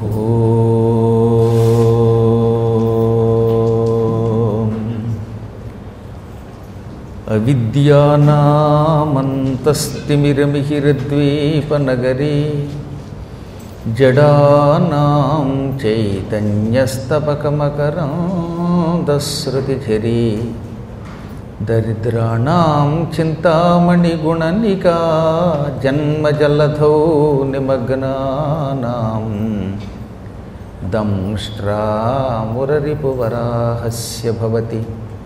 ఓం అవిద్యానామంతస్తిమిరమిహిరద్వీపనగరీ జడానాం చైతన్యస్తపకమకరాందశ్రుతిఝరీ దరిద్రాణం చింతామణిగుణనికా జన్మజలధౌ నిమగ్నానాం దంష్ట్రామురరిపువరాహస్య భవతి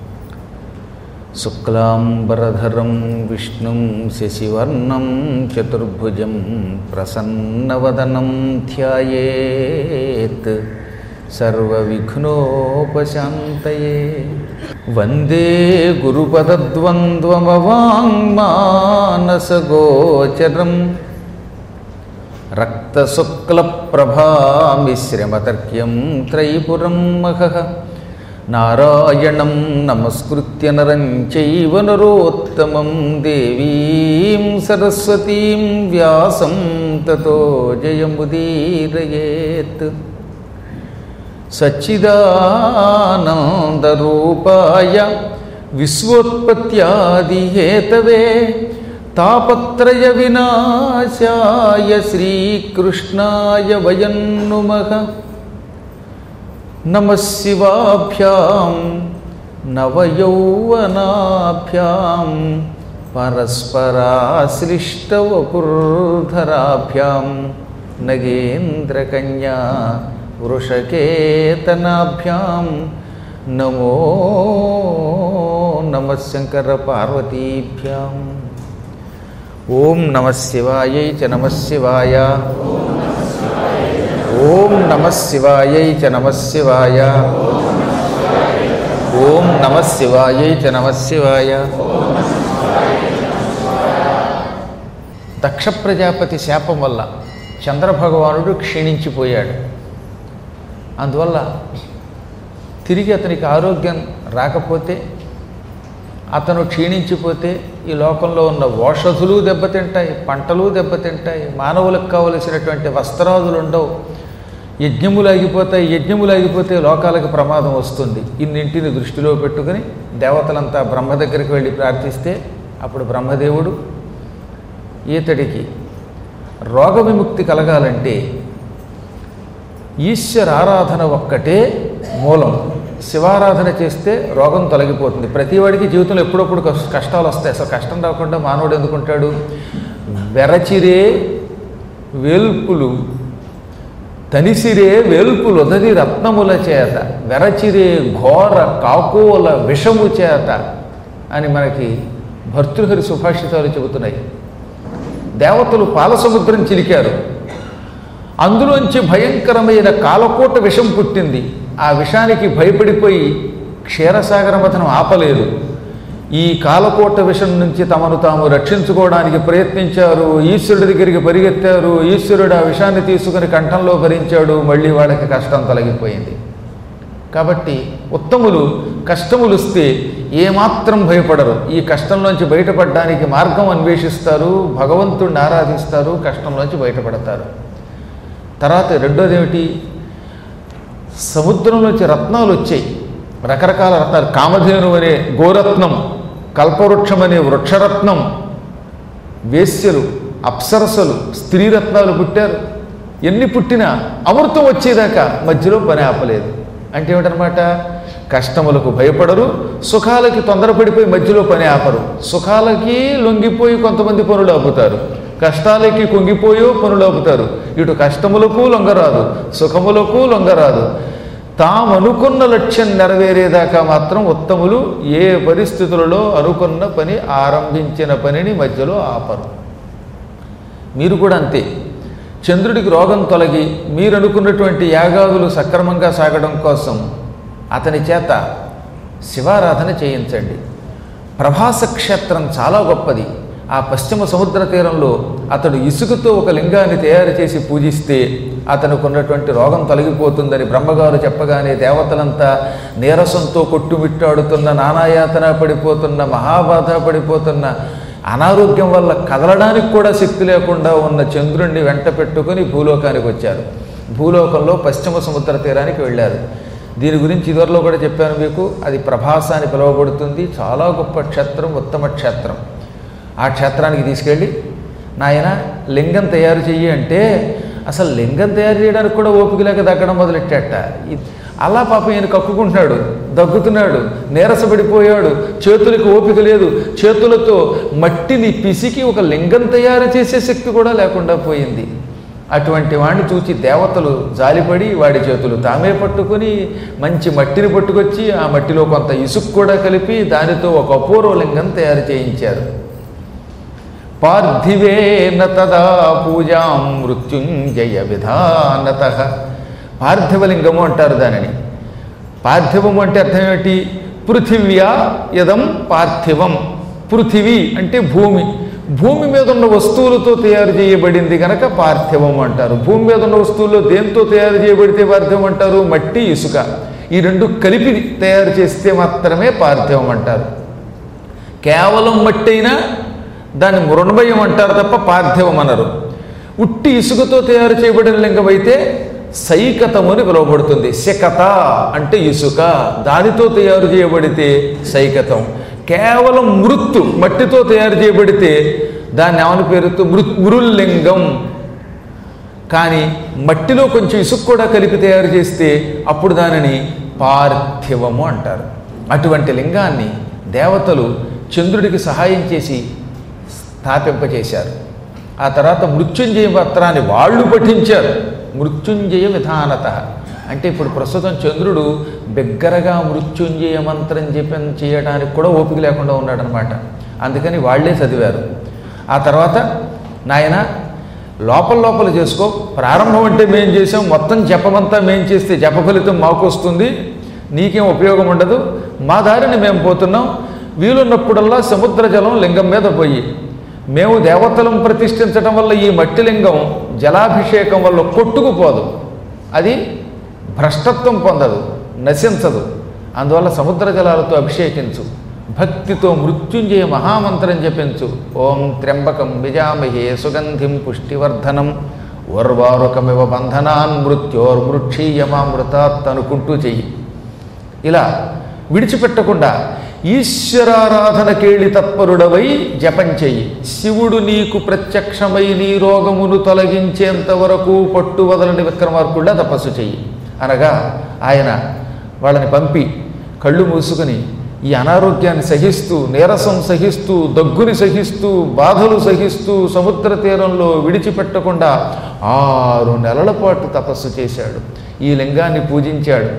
శుక్లాంబరధరం విష్ణుం శశివర్ణం చతుర్భుజం ప్రసన్నవదనం ధ్యాయేత్ సర్వవిఘ్నోపశాంతయే వందే గురుపదద్వంద్వమవాङ्మానసగోచరం రక్తశుక్లప్రభామిశ్రమతర్క్యం త్రైపురం మహః నారాయణం నమస్కృత్య నరం చైవ నరోత్తమం దేవీం సరస్వతీం వ్యాసం తతో జయముదీరయేత్ సచ్చిదానందరూపాయ విశ్వోత్పత్యాదిహేతవే తాపత్రయ వినాశాయ శ్రీకృష్ణాయ వయం నుమః నమః శివాభ్యాం నవయౌవనాభ్యాం పరస్పరాశ్లిష్టవపుర్ధరాభ్యాం నగేంద్రకన్యా వృషకేతనాభ్యాం నమో నమ శంకర పార్వతీభ్యాం ఓం నమ శివాయై చ నమ శివాయ ఓం నమ శివాయై చ నమ శివాయ ఓం నమ శివాయై చ నమ శివాయ దక్ష ప్రజాపతి శాపం వల్ల చంద్రభగవానుడు క్షీణించిపోయాడు అందువల్ల తిరిగి అతనికి ఆరోగ్యం రాకపోతే అతను క్షీణించిపోతే ఈ లోకంలో ఉన్న ఓషధులు దెబ్బతింటాయి పంటలు దెబ్బతింటాయి మానవులకు కావలసినటువంటి వస్త్రాదులు ఉండవు యజ్ఞములు ఆగిపోతాయి యజ్ఞములు ఆగిపోతే లోకాలకు ప్రమాదం వస్తుంది ఇన్నింటిని దృష్టిలో పెట్టుకుని దేవతలంతా బ్రహ్మ దగ్గరికి వెళ్ళి ప్రార్థిస్తే అప్పుడు బ్రహ్మదేవుడు ఈతడికి రోగ విముక్తి కలగాలంటే ఈశ్వర ఆరాధన ఒక్కటే మూలం శివారాధన చేస్తే రోగం తొలగిపోతుంది ప్రతివాడికి జీవితంలో ఎప్పుడప్పుడు కష్ట- కష్టాలు వస్తాయి అసలు కష్టం రాకుండా మానవుడు ఎందుకుంటాడు వెరచిరే వేల్పులు తనిసిరే వేల్పులు ఉదది రత్నముల చేత వెరచిరే ఘోర కాకోల విషము చేత అని మనకి భర్తృహరి సుభాషితాలు చెబుతున్నాయి దేవతలు పాలసముద్రం చిలికారు అందులోంచి భయంకరమైన కాలకోట విషం పుట్టింది ఆ విషానికి భయపడిపోయి క్షీరసాగర మథనం ఆపలేదు ఈ కాలకోట విషం నుంచి తమను తాము రక్షించుకోవడానికి ప్రయత్నించారు ఈశ్వరుడి దగ్గరికి పరిగెత్తారు ఈశ్వరుడు ఆ విషాన్ని తీసుకుని కంఠంలో భరించాడు మళ్ళీ వాళ్ళకి కష్టం తొలగిపోయింది కాబట్టి ఉత్తములు కష్టములు వస్తే ఏమాత్రం భయపడరు ఈ కష్టంలోంచి బయటపడడానికి మార్గం అన్వేషిస్తారు భగవంతుడిని ఆరాధిస్తారు కష్టంలోంచి బయటపడతారు తర్వాత రెండోది ఏమిటి సముద్రంలోంచి రత్నాలు వచ్చాయి రకరకాల రత్నాలు కామధేను అనే గోరత్నం కల్పవృక్షం అనే వృక్షరత్నం వేశ్యలు అప్సరసలు స్త్రీరత్నాలు పుట్టారు ఎన్ని పుట్టినా అమృతం వచ్చేదాకా మధ్యలో పని ఆపలేదు అంటే ఏమిటనమాట కష్టములకు భయపడరు సుఖాలకి తొందరపడిపోయి మధ్యలో పని ఆపరు సుఖాలకి లొంగిపోయి కొంతమంది పనులు ఆపుతారు కష్టాలకి కుంగిపోయో పనులు ఆపుతారు ఇటు కష్టములకు లొంగరాదు సుఖములకు లొంగరాదు తాము అనుకున్న లక్ష్యం నెరవేరేదాకా మాత్రం ఉత్తములు ఏ పరిస్థితులలో అనుకున్న పని ఆరంభించిన పనిని మధ్యలో ఆపరు మీరు కూడా అంతే చంద్రుడికి రోగం తొలగి మీరు అనుకున్నటువంటి యాగాదులు సక్రమంగా సాగడం కోసం అతని చేత శివారాధన చేయించండి ప్రభాస క్షేత్రం చాలా గొప్పది ఆ పశ్చిమ సముద్ర తీరంలో అతడు ఇసుకతో ఒక లింగాన్ని తయారు చేసి పూజిస్తే అతనికి ఉన్నటువంటి రోగం తొలగిపోతుందని బ్రహ్మగారు చెప్పగానే దేవతలంతా నీరసంతో కొట్టుమిట్టాడుతున్న నానాయాతన పడిపోతున్న మహాబాధ పడిపోతున్న అనారోగ్యం వల్ల కదలడానికి కూడా శక్తి లేకుండా ఉన్న చంద్రుణ్ణి వెంట పెట్టుకుని భూలోకానికి వచ్చారు భూలోకంలో పశ్చిమ సముద్ర తీరానికి వెళ్ళారు దీని గురించి ఇదివరలో కూడా చెప్పాను మీకు అది ప్రభాస అని పిలువబడుతుంది చాలా గొప్ప క్షేత్రం ఉత్తమ క్షేత్రం ఆ క్షేత్రానికి తీసుకెళ్ళి నాయన లింగం తయారు చెయ్యి అంటే అసలు లింగం తయారు చేయడానికి కూడా ఓపిక లేక దగ్గడం మొదలెట్టాట ఇ- అలా పాపం ఈయన కక్కుకుంటున్నాడు దగ్గుతున్నాడు నీరసపడిపోయాడు చేతులకు ఓపిక లేదు చేతులతో మట్టిని పిసికి ఒక లింగం తయారు చేసే శక్తి కూడా లేకుండా పోయింది అటువంటి వాడిని చూచి దేవతలు జాలిపడి వాడి చేతులు తామే పట్టుకుని మంచి మట్టిని పట్టుకొచ్చి ఆ మట్టిలో కొంత ఇసుకు కూడా కలిపి దానితో ఒక అపూర్వ లింగం తయారు చేయించారు పార్థివేన తదా పూజాం మృత్యుంజయ విధానత పార్థివలింగము అంటారు దానిని పార్థివము అంటే అర్థం ఏమిటి పృథివ్యా యదం పార్థివం పృథివీ అంటే భూమి భూమి మీద ఉన్న వస్తువులతో తయారు చేయబడింది కనుక పార్థివం అంటారు భూమి మీద ఉన్న వస్తువుల్లో దేంతో తయారు చేయబడితే పార్థివం అంటారు మట్టి ఇసుక ఈ రెండు కలిపి తయారు చేస్తే మాత్రమే పార్థివం అంటారు కేవలం మట్టి అయినా దాన్ని మృణమయం అంటారు తప్ప పార్థివం అనరు ఉట్టి ఇసుకతో తయారు చేయబడిన లింగం అయితే సైకతము అని పిలువబడుతుంది శకత అంటే ఇసుక దానితో తయారు చేయబడితే సైకతం కేవలం మృత్తు మట్టితో తయారు చేయబడితే దాన్ని ఏమని పేరుతో మృ మృల్లింగం కానీ మట్టిలో కొంచెం ఇసుక కూడా కలిపి తయారు చేస్తే అప్పుడు దానిని పార్థివము అంటారు అటువంటి లింగాన్ని దేవతలు చంద్రుడికి సహాయం చేసి స్థాపింపచేశారు ఆ తర్వాత మృత్యుంజయ పత్రాన్ని వాళ్ళు పఠించారు మృత్యుంజయ విధానత అంటే ఇప్పుడు ప్రస్తుతం చంద్రుడు బిగ్గరగా మృత్యుంజయ మంత్రం జపం చేయడానికి కూడా ఓపిక లేకుండా ఉన్నాడనమాట అందుకని వాళ్ళే చదివారు ఆ తర్వాత నాయన లోపల లోపల చేసుకో ప్రారంభం అంటే మేం చేసాం మొత్తం జపమంతా మేం చేస్తే జప ఫలితం మాకు వస్తుంది నీకేం ఉపయోగం ఉండదు మా దారిని మేము పోతున్నాం వీలున్నప్పుడల్లా సముద్ర జలం లింగం మీద పోయి మేము దేవతలను ప్రతిష్ఠించడం వల్ల ఈ మట్టి లింగం జలాభిషేకం వల్ల కొట్టుకుపోదు అది భ్రష్టత్వం పొందదు నశించదు అందువల్ల సముద్ర జలాలతో అభిషేకించు భక్తితో మృత్యుంజయ మహామంత్రం జపించు ఓం త్ర్యంబకం విజామహే సుగంధిం పుష్టివర్ధనం ఉర్వారుకమివ బంధనాన్ మృత్యోర్మృక్షీయమామృతాత్ అనుకుంటూ చెయ్యి ఇలా విడిచిపెట్టకుండా ఈశ్వరారాధన కేళి తత్పరుడవై జపం చెయ్యి శివుడు నీకు ప్రత్యక్షమై నీ రోగమును తొలగించేంత వరకు పట్టు వదలని విక్రమార్కుళ్ళ తపస్సు చెయ్యి అనగా ఆయన వాళ్ళని పంపి కళ్ళు మూసుకొని ఈ అనారోగ్యాన్ని సహిస్తూ నీరసం సహిస్తూ దగ్గుని సహిస్తూ బాధలు సహిస్తూ సముద్ర తీరంలో విడిచిపెట్టకుండా ఆరు నెలల పాటు తపస్సు చేశాడు ఈ లింగాన్ని పూజించాడు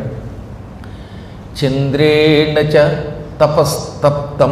చంద్రేణ చ తపస్తప్తం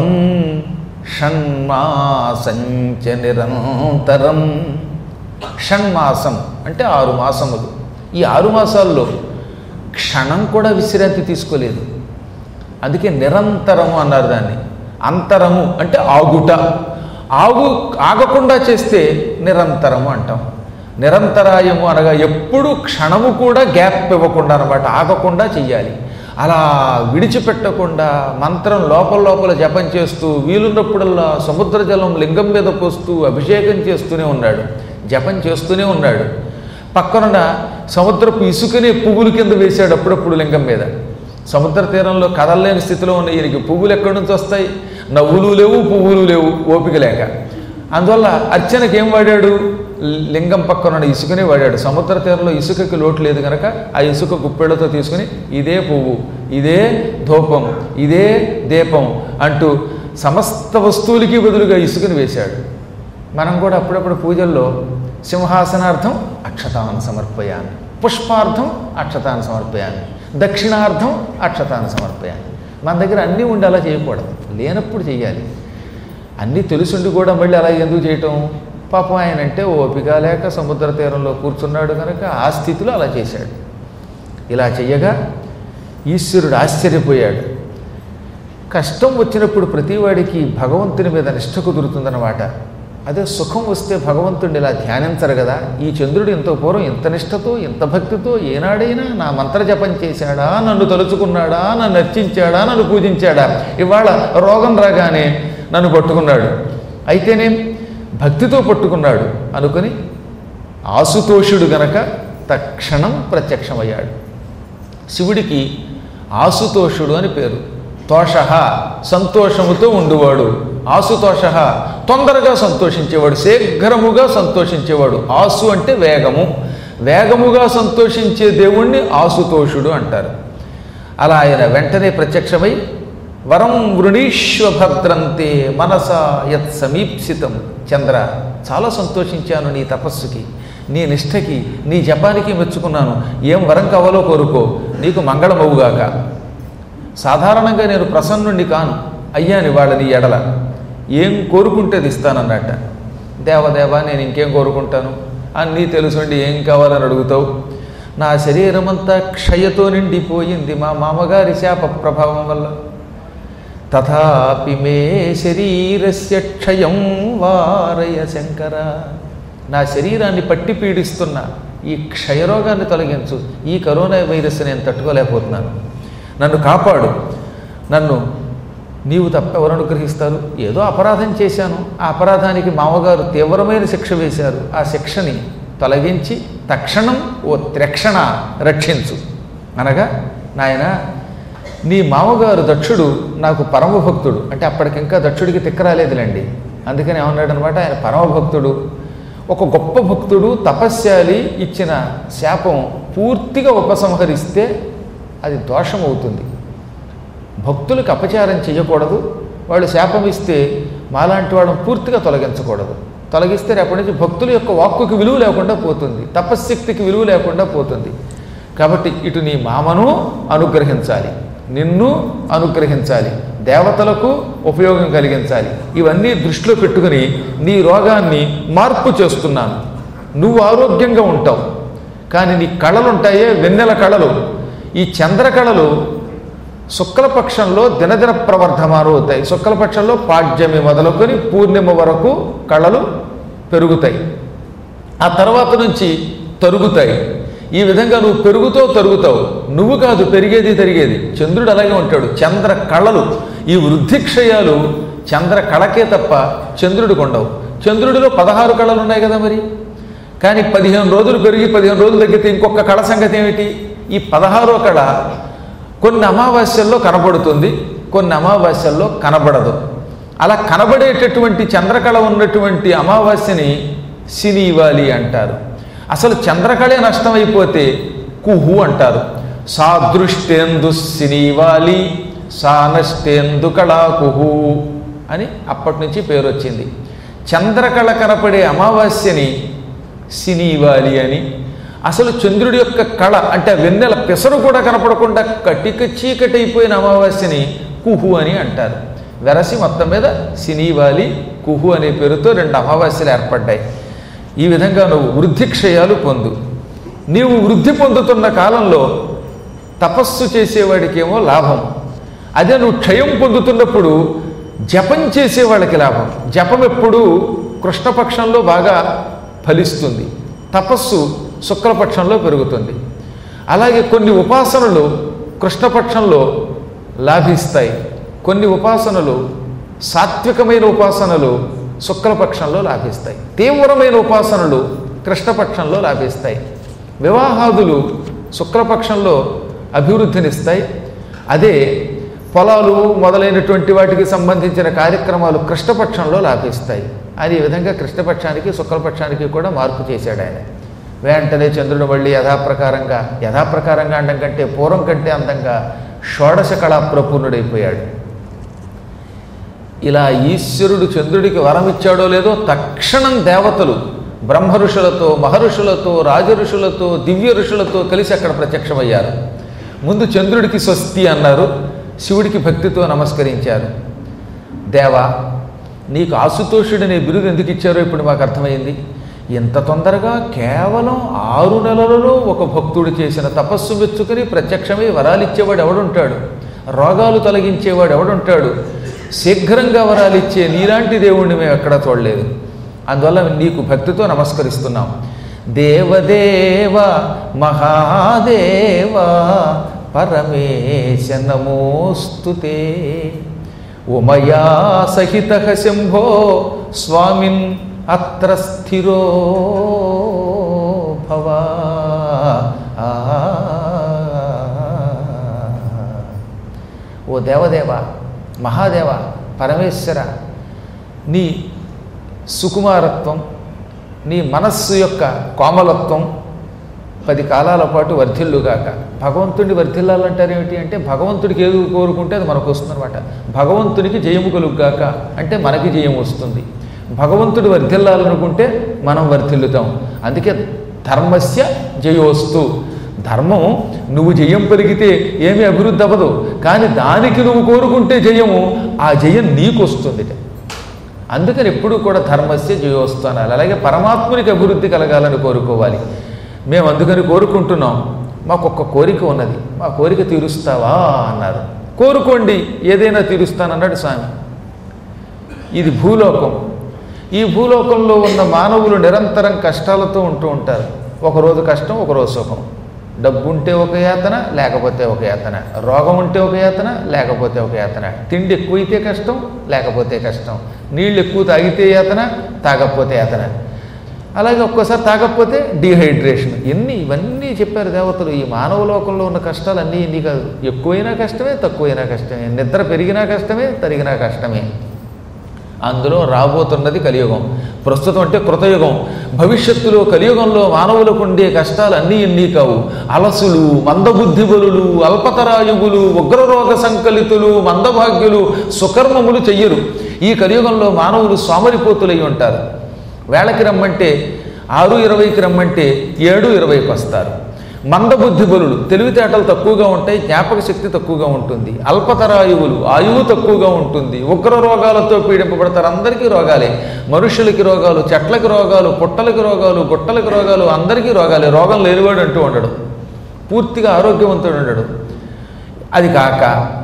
షణ్మాసంచ నిరంతరం షణ్మాసం అంటే ఆరు మాసములు ఈ ఆరు మాసాల్లో క్షణం కూడా విశ్రాంతి తీసుకోలేదు అందుకే నిరంతరము అన్నారు దాన్ని అంతరము అంటే ఆగుట ఆగు ఆగకుండా చేస్తే నిరంతరము అంటాం నిరంతరాయము అనగా ఎప్పుడు క్షణము కూడా గ్యాప్ ఇవ్వకుండా అనమాట ఆగకుండా చెయ్యాలి అలా విడిచిపెట్టకుండా మంత్రం లోపల లోపల జపం చేస్తూ వీలున్నప్పుడల్లా సముద్ర జలం లింగం మీద పోస్తూ అభిషేకం చేస్తూనే ఉన్నాడు జపం చేస్తూనే ఉన్నాడు పక్కనున్న సముద్రపు ఇసుకనే పువ్వుల కింద వేశాడు అప్పుడప్పుడు లింగం మీద సముద్ర తీరంలో కదలలేని స్థితిలో ఉన్న ఈయనకి పువ్వులు ఎక్కడి నుంచి వస్తాయి నవ్వులు లేవు పువ్వులు లేవు ఓపిక లేక అందువల్ల అర్చనకి ఏం వాడాడు లింగం పక్కన ఉన్న ఇసుకనే వాడాడు సముద్ర తీరంలో ఇసుకకి లోటు లేదు కనుక ఆ ఇసుక గుప్పెళ్లతో తీసుకుని ఇదే పువ్వు ఇదే ధూపం ఇదే దీపం అంటూ సమస్త వస్తువులకి బదులుగా ఇసుకని వేశాడు మనం కూడా అప్పుడప్పుడు పూజల్లో సింహాసనార్థం అక్షతాన్ని సమర్పయాన్ని పుష్పార్థం అక్షతాన్ని సమర్పయాన్ని దక్షిణార్థం అక్షతాన్ని సమర్పయాన్ని మన దగ్గర అన్నీ ఉండి అలా చేయకూడదు లేనప్పుడు చేయాలి అన్నీ తెలుసుండి కూడా మళ్ళీ అలా ఎందుకు చేయటం పాపం ఆయన అంటే ఓపిక లేక సముద్ర తీరంలో కూర్చున్నాడు కనుక ఆ స్థితిలో అలా చేశాడు ఇలా చెయ్యగా ఈశ్వరుడు ఆశ్చర్యపోయాడు కష్టం వచ్చినప్పుడు ప్రతివాడికి భగవంతుని మీద నిష్ట కుదురుతుందన్నమాట అదే సుఖం వస్తే భగవంతుడిని ఇలా ధ్యానించరు కదా ఈ చంద్రుడు ఇంత పూర్వం ఇంత నిష్టతో ఇంత భక్తితో ఏనాడైనా నా మంత్రజపం చేశాడా నన్ను తలుచుకున్నాడా నన్ను అర్చించాడా నన్ను పూజించాడా ఇవాళ రోగం రాగానే నన్ను పట్టుకున్నాడు అయితేనేం భక్తితో పట్టుకున్నాడు అనుకుని ఆసుతోషుడు గనక తక్షణం ప్రత్యక్షమయ్యాడు శివుడికి ఆసుతోషుడు అని పేరు తోష సంతోషముతో ఉండువాడు ఆసుతోష తొందరగా సంతోషించేవాడు శీఘ్రముగా సంతోషించేవాడు ఆసు అంటే వేగము వేగముగా సంతోషించే దేవుణ్ణి ఆసుతోషుడు అంటారు అలా ఆయన వెంటనే ప్రత్యక్షమై వరం వృణీశ్వభద్రంతే మనస యత్ సమీప్సితం చంద్ర చాలా సంతోషించాను నీ తపస్సుకి నీ నిష్ఠకి నీ జపానికి మెచ్చుకున్నాను ఏం వరం కావాలో కోరుకో నీకు మంగళమవుగాక సాధారణంగా నేను ప్రసన్నుణ్ణి కాను అయ్యాని వాళ్ళని ఎడల ఏం కోరుకుంటే అది ఇస్తానన్నట్ట దేవదేవా నేను ఇంకేం కోరుకుంటాను అన్నీ తెలుసుండి ఏం కావాలని అడుగుతావు నా శరీరం అంతా క్షయతో నిండిపోయింది మా మామగారి శాప ప్రభావం వల్ల తథాపి మే శరీరస్య క్షయం వారయ శంకర నా శరీరాన్ని పట్టి పీడిస్తున్న ఈ క్షయరోగాన్ని తొలగించు ఈ కరోనా వైరస్ నేను తట్టుకోలేకపోతున్నాను నన్ను కాపాడు నన్ను నీవు తప్ప ఎవరు అనుగ్రహిస్తారు ఏదో అపరాధం చేశాను ఆ అపరాధానికి మామగారు తీవ్రమైన శిక్ష వేశారు ఆ శిక్షని తొలగించి తక్షణం ఓ త్రక్షణ రక్షించు అనగా నాయన నీ మామగారు దక్షుడు నాకు పరమభక్తుడు అంటే అప్పటికింకా దక్షుడికి తిక్కరాలేదులేండి అందుకని ఏమన్నాడు అనమాట ఆయన పరమభక్తుడు ఒక గొప్ప భక్తుడు తపస్యాలి ఇచ్చిన శాపం పూర్తిగా ఉపసంహరిస్తే అది దోషం అవుతుంది భక్తులకు అపచారం చేయకూడదు వాళ్ళు శాపం ఇస్తే మాలాంటి వాళ్ళని పూర్తిగా తొలగించకూడదు తొలగిస్తే రేపటి నుంచి భక్తుల యొక్క వాక్కుకి విలువ లేకుండా పోతుంది తపశ్శక్తికి విలువ లేకుండా పోతుంది కాబట్టి ఇటు నీ మామను అనుగ్రహించాలి నిన్ను అనుగ్రహించాలి దేవతలకు ఉపయోగం కలిగించాలి ఇవన్నీ దృష్టిలో పెట్టుకుని నీ రోగాన్ని మార్పు చేస్తున్నాను నువ్వు ఆరోగ్యంగా ఉంటావు కానీ నీ కళలు ఉంటాయే వెన్నెల కళలు ఈ చంద్ర కళలు శుక్లపక్షంలో దినదిన ప్రవర్ధమానం అవుతాయి శుక్లపక్షంలో పాడ్యమి మొదలుకొని పూర్ణిమ వరకు కళలు పెరుగుతాయి ఆ తర్వాత నుంచి తరుగుతాయి ఈ విధంగా నువ్వు పెరుగుతో తరుగుతావు నువ్వు కాదు పెరిగేది తరిగేది చంద్రుడు అలాగే ఉంటాడు చంద్ర కళలు ఈ వృద్ధిక్షయాలు చంద్ర కళకే తప్ప చంద్రుడికి ఉండవు చంద్రుడిలో పదహారు కళలు ఉన్నాయి కదా మరి కానీ పదిహేను రోజులు పెరిగి పదిహేను రోజులు తగ్గితే ఇంకొక కళ సంగతి ఏమిటి ఈ పదహారో కళ కొన్ని అమావాస్యల్లో కనబడుతుంది కొన్ని అమావాస్యల్లో కనబడదు అలా కనబడేటటువంటి చంద్రకళ ఉన్నటువంటి అమావాస్యని సినీవాలి అంటారు అసలు చంద్రకళే నష్టమైపోతే కుహు అంటారు సాదృష్టేందు సినీవాలి సానష్టేందు కళా కుహు అని అప్పటి నుంచి పేరు వచ్చింది చంద్రకళ కనపడే అమావాస్యని సినీవాలి అని అసలు చంద్రుడి యొక్క కళ అంటే ఆ వెన్నెల పెసరు కూడా కనపడకుండా కటిక చీకటి అయిపోయిన అమావాస్యని కుహు అని అంటారు వెరసి మొత్తం మీద సినీవాలి కుహు అనే పేరుతో రెండు అమావాస్యలు ఏర్పడ్డాయి ఈ విధంగా నువ్వు వృద్ధిక్షయాలు పొందు నీవు వృద్ధి పొందుతున్న కాలంలో తపస్సు చేసేవాడికేమో లాభం అదే నువ్వు క్షయం పొందుతున్నప్పుడు జపం చేసేవాళ్ళకి లాభం జపం ఎప్పుడు కృష్ణపక్షంలో బాగా ఫలిస్తుంది తపస్సు శుక్లపక్షంలో పెరుగుతుంది అలాగే కొన్ని ఉపాసనలు కృష్ణపక్షంలో లాభిస్తాయి కొన్ని ఉపాసనలు సాత్వికమైన ఉపాసనలు శుక్లపక్షంలో లాభిస్తాయి తీవ్రమైన ఉపాసనలు కృష్ణపక్షంలో లాభిస్తాయి వివాహాదులు శుక్లపక్షంలో అభివృద్ధినిస్తాయి అదే పొలాలు మొదలైనటువంటి వాటికి సంబంధించిన కార్యక్రమాలు కృష్ణపక్షంలో లాభిస్తాయి అని ఈ విధంగా కృష్ణపక్షానికి శుక్లపక్షానికి కూడా మార్పు చేశాడు ఆయన వెంటనే చంద్రుడు మళ్ళీ యథాప్రకారంగా యథాప్రకారంగా అండం కంటే పూర్వం కంటే అందంగా షోడశ కళా ప్రపూర్ణుడైపోయాడు ఇలా ఈశ్వరుడు చంద్రుడికి వరం ఇచ్చాడో లేదో తక్షణం దేవతలు బ్రహ్మ ఋషులతో మహర్షులతో రాజఋషులతో దివ్య ఋషులతో కలిసి అక్కడ ప్రత్యక్షమయ్యారు ముందు చంద్రుడికి స్వస్తి అన్నారు శివుడికి భక్తితో నమస్కరించారు దేవా నీకు ఆశుతోషుడనే బిరుదు ఎందుకు ఇచ్చారో ఇప్పుడు మాకు అర్థమైంది ఇంత తొందరగా కేవలం ఆరు నెలలలో ఒక భక్తుడు చేసిన తపస్సు మెచ్చుకుని ప్రత్యక్షమై వరాలిచ్చేవాడు ఎవడుంటాడు రోగాలు తొలగించేవాడు ఎవడుంటాడు శీఘ్రంగా వరాలిచ్చే నీలాంటి దేవుణ్ణి మేము ఎక్కడా చూడలేదు అందువల్ల నీకు భక్తితో నమస్కరిస్తున్నాం దేవదేవ మహాదేవ పరమేశ నమోస్తుతే ఉమయా సహిత శంభో స్వామిన్ అత్ర స్థిరో భవా ఓ దేవదేవ మహాదేవ పరమేశ్వర నీ సుకుమారత్వం నీ మనస్సు యొక్క కోమలత్వం పది కాలాల పాటు వర్ధిల్లుగాక భగవంతుడిని వర్ధిల్లాలంటారు ఏమిటి అంటే భగవంతుడికి ఏది కోరుకుంటే అది మనకు వస్తుందన్నమాట భగవంతునికి జయము కలుగుగాక అంటే మనకి జయం వస్తుంది భగవంతుడు వర్ధిల్లాలనుకుంటే మనం వర్ధిల్లుతాం అందుకే ధర్మస్య జయోస్తు ధర్మం నువ్వు జయం పెరిగితే ఏమీ అభివృద్ధి అవ్వదు కానీ దానికి నువ్వు కోరుకుంటే జయము ఆ జయం నీకు వస్తుంది అందుకని ఎప్పుడూ కూడా ధర్మస్య జయోస్తు అనాలి అలాగే పరమాత్మునికి అభివృద్ధి కలగాలని కోరుకోవాలి మేము అందుకని కోరుకుంటున్నాం మాకు ఒక్క కోరిక ఉన్నది మా కోరిక తీరుస్తావా అన్నారు కోరుకోండి ఏదైనా తీరుస్తానన్నాడు స్వామి ఇది భూలోకం ఈ భూలోకంలో ఉన్న మానవులు నిరంతరం కష్టాలతో ఉంటూ ఉంటారు ఒకరోజు కష్టం ఒకరోజు సుఖం డబ్బు ఉంటే ఒక యాతన లేకపోతే ఒక యాతన రోగం ఉంటే ఒక యాతన లేకపోతే ఒక యాతన తిండి ఎక్కువైతే కష్టం లేకపోతే కష్టం నీళ్ళు ఎక్కువ తాగితే యాతన తాగకపోతే యాతన అలాగే ఒక్కోసారి తాగకపోతే డీహైడ్రేషన్ ఎన్ని ఇవన్నీ చెప్పారు దేవతలు ఈ మానవ లోకంలో ఉన్న కష్టాలు అన్నీ ఇన్ని కాదు ఎక్కువైనా కష్టమే తక్కువైనా కష్టమే నిద్ర పెరిగినా కష్టమే తరిగినా కష్టమే అందులో రాబోతున్నది కలియుగం ప్రస్తుతం అంటే కృతయుగం భవిష్యత్తులో కలియుగంలో మానవులకు ఉండే కష్టాలు అన్నీ ఎన్ని కావు అలసులు మందబుద్ధిబలులు అల్పతరాయుగులు ఉగ్రరోగ సంకలితులు మందభాగ్యులు సుకర్మములు చెయ్యరు ఈ కలియుగంలో మానవులు సోమరిపోతులై ఉంటారు వేళకి రమ్మంటే ఆరు ఇరవైకి రమ్మంటే ఏడు ఇరవైకి వస్తారు మందబుద్ధి బలులు తెలివితేటలు తక్కువగా ఉంటాయి జ్ఞాపక శక్తి తక్కువగా ఉంటుంది అల్పతరాయువులు ఆయువు తక్కువగా ఉంటుంది ఉగ్ర రోగాలతో పీడింపబడతారు అందరికీ రోగాలే మనుషులకి రోగాలు చెట్లకి రోగాలు పుట్టలకి రోగాలు గుట్టలకి రోగాలు అందరికీ రోగాలే రోగం లేనివాడు అంటూ ఉండడు పూర్తిగా ఆరోగ్యవంతుడు ఉండడు అది కాక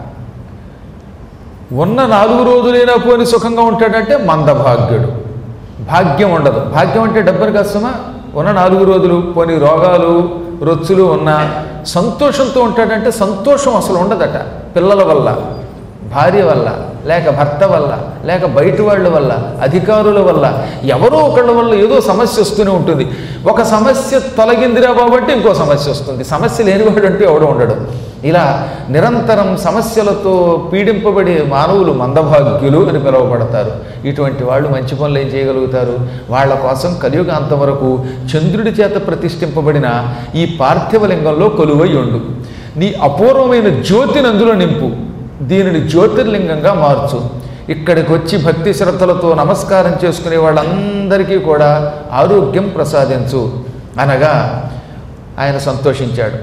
ఉన్న నాలుగు రోజులైనా పోని సుఖంగా ఉంటాడంటే మందభాగ్యుడు భాగ్యం ఉండదు భాగ్యం అంటే డబ్బుని కష్టమా ఉన్న నాలుగు రోజులు పోని రోగాలు రొచ్చులు ఉన్న సంతోషంతో ఉంటాడంటే సంతోషం అసలు ఉండదట పిల్లల వల్ల భార్య వల్ల లేక భర్త వల్ల లేక బయట వాళ్ళ వల్ల అధికారుల వల్ల ఎవరో ఒకళ్ళ వల్ల ఏదో సమస్య వస్తూనే ఉంటుంది ఒక సమస్య తొలగిందిరా బాబట్టి ఇంకో సమస్య వస్తుంది సమస్య లేనివాడు అంటూ ఎవడో ఉండడు ఇలా నిరంతరం సమస్యలతో పీడింపబడే మానవులు మందభాగ్యులు అని పిలువబడతారు ఇటువంటి వాళ్ళు మంచి పనులు ఏం చేయగలుగుతారు వాళ్ళ కోసం కలియుగాంతం వరకు చంద్రుడి చేత ప్రతిష్ఠింపబడిన ఈ పార్థివలింగంలో కొలువై ఉండు నీ అపూర్వమైన జ్యోతిని అందులో నింపు దీనిని జ్యోతిర్లింగంగా మార్చు ఇక్కడికి వచ్చి భక్తి శ్రద్ధలతో నమస్కారం చేసుకునే వాళ్ళందరికీ కూడా ఆరోగ్యం ప్రసాదించు అనగా ఆయన సంతోషించాడు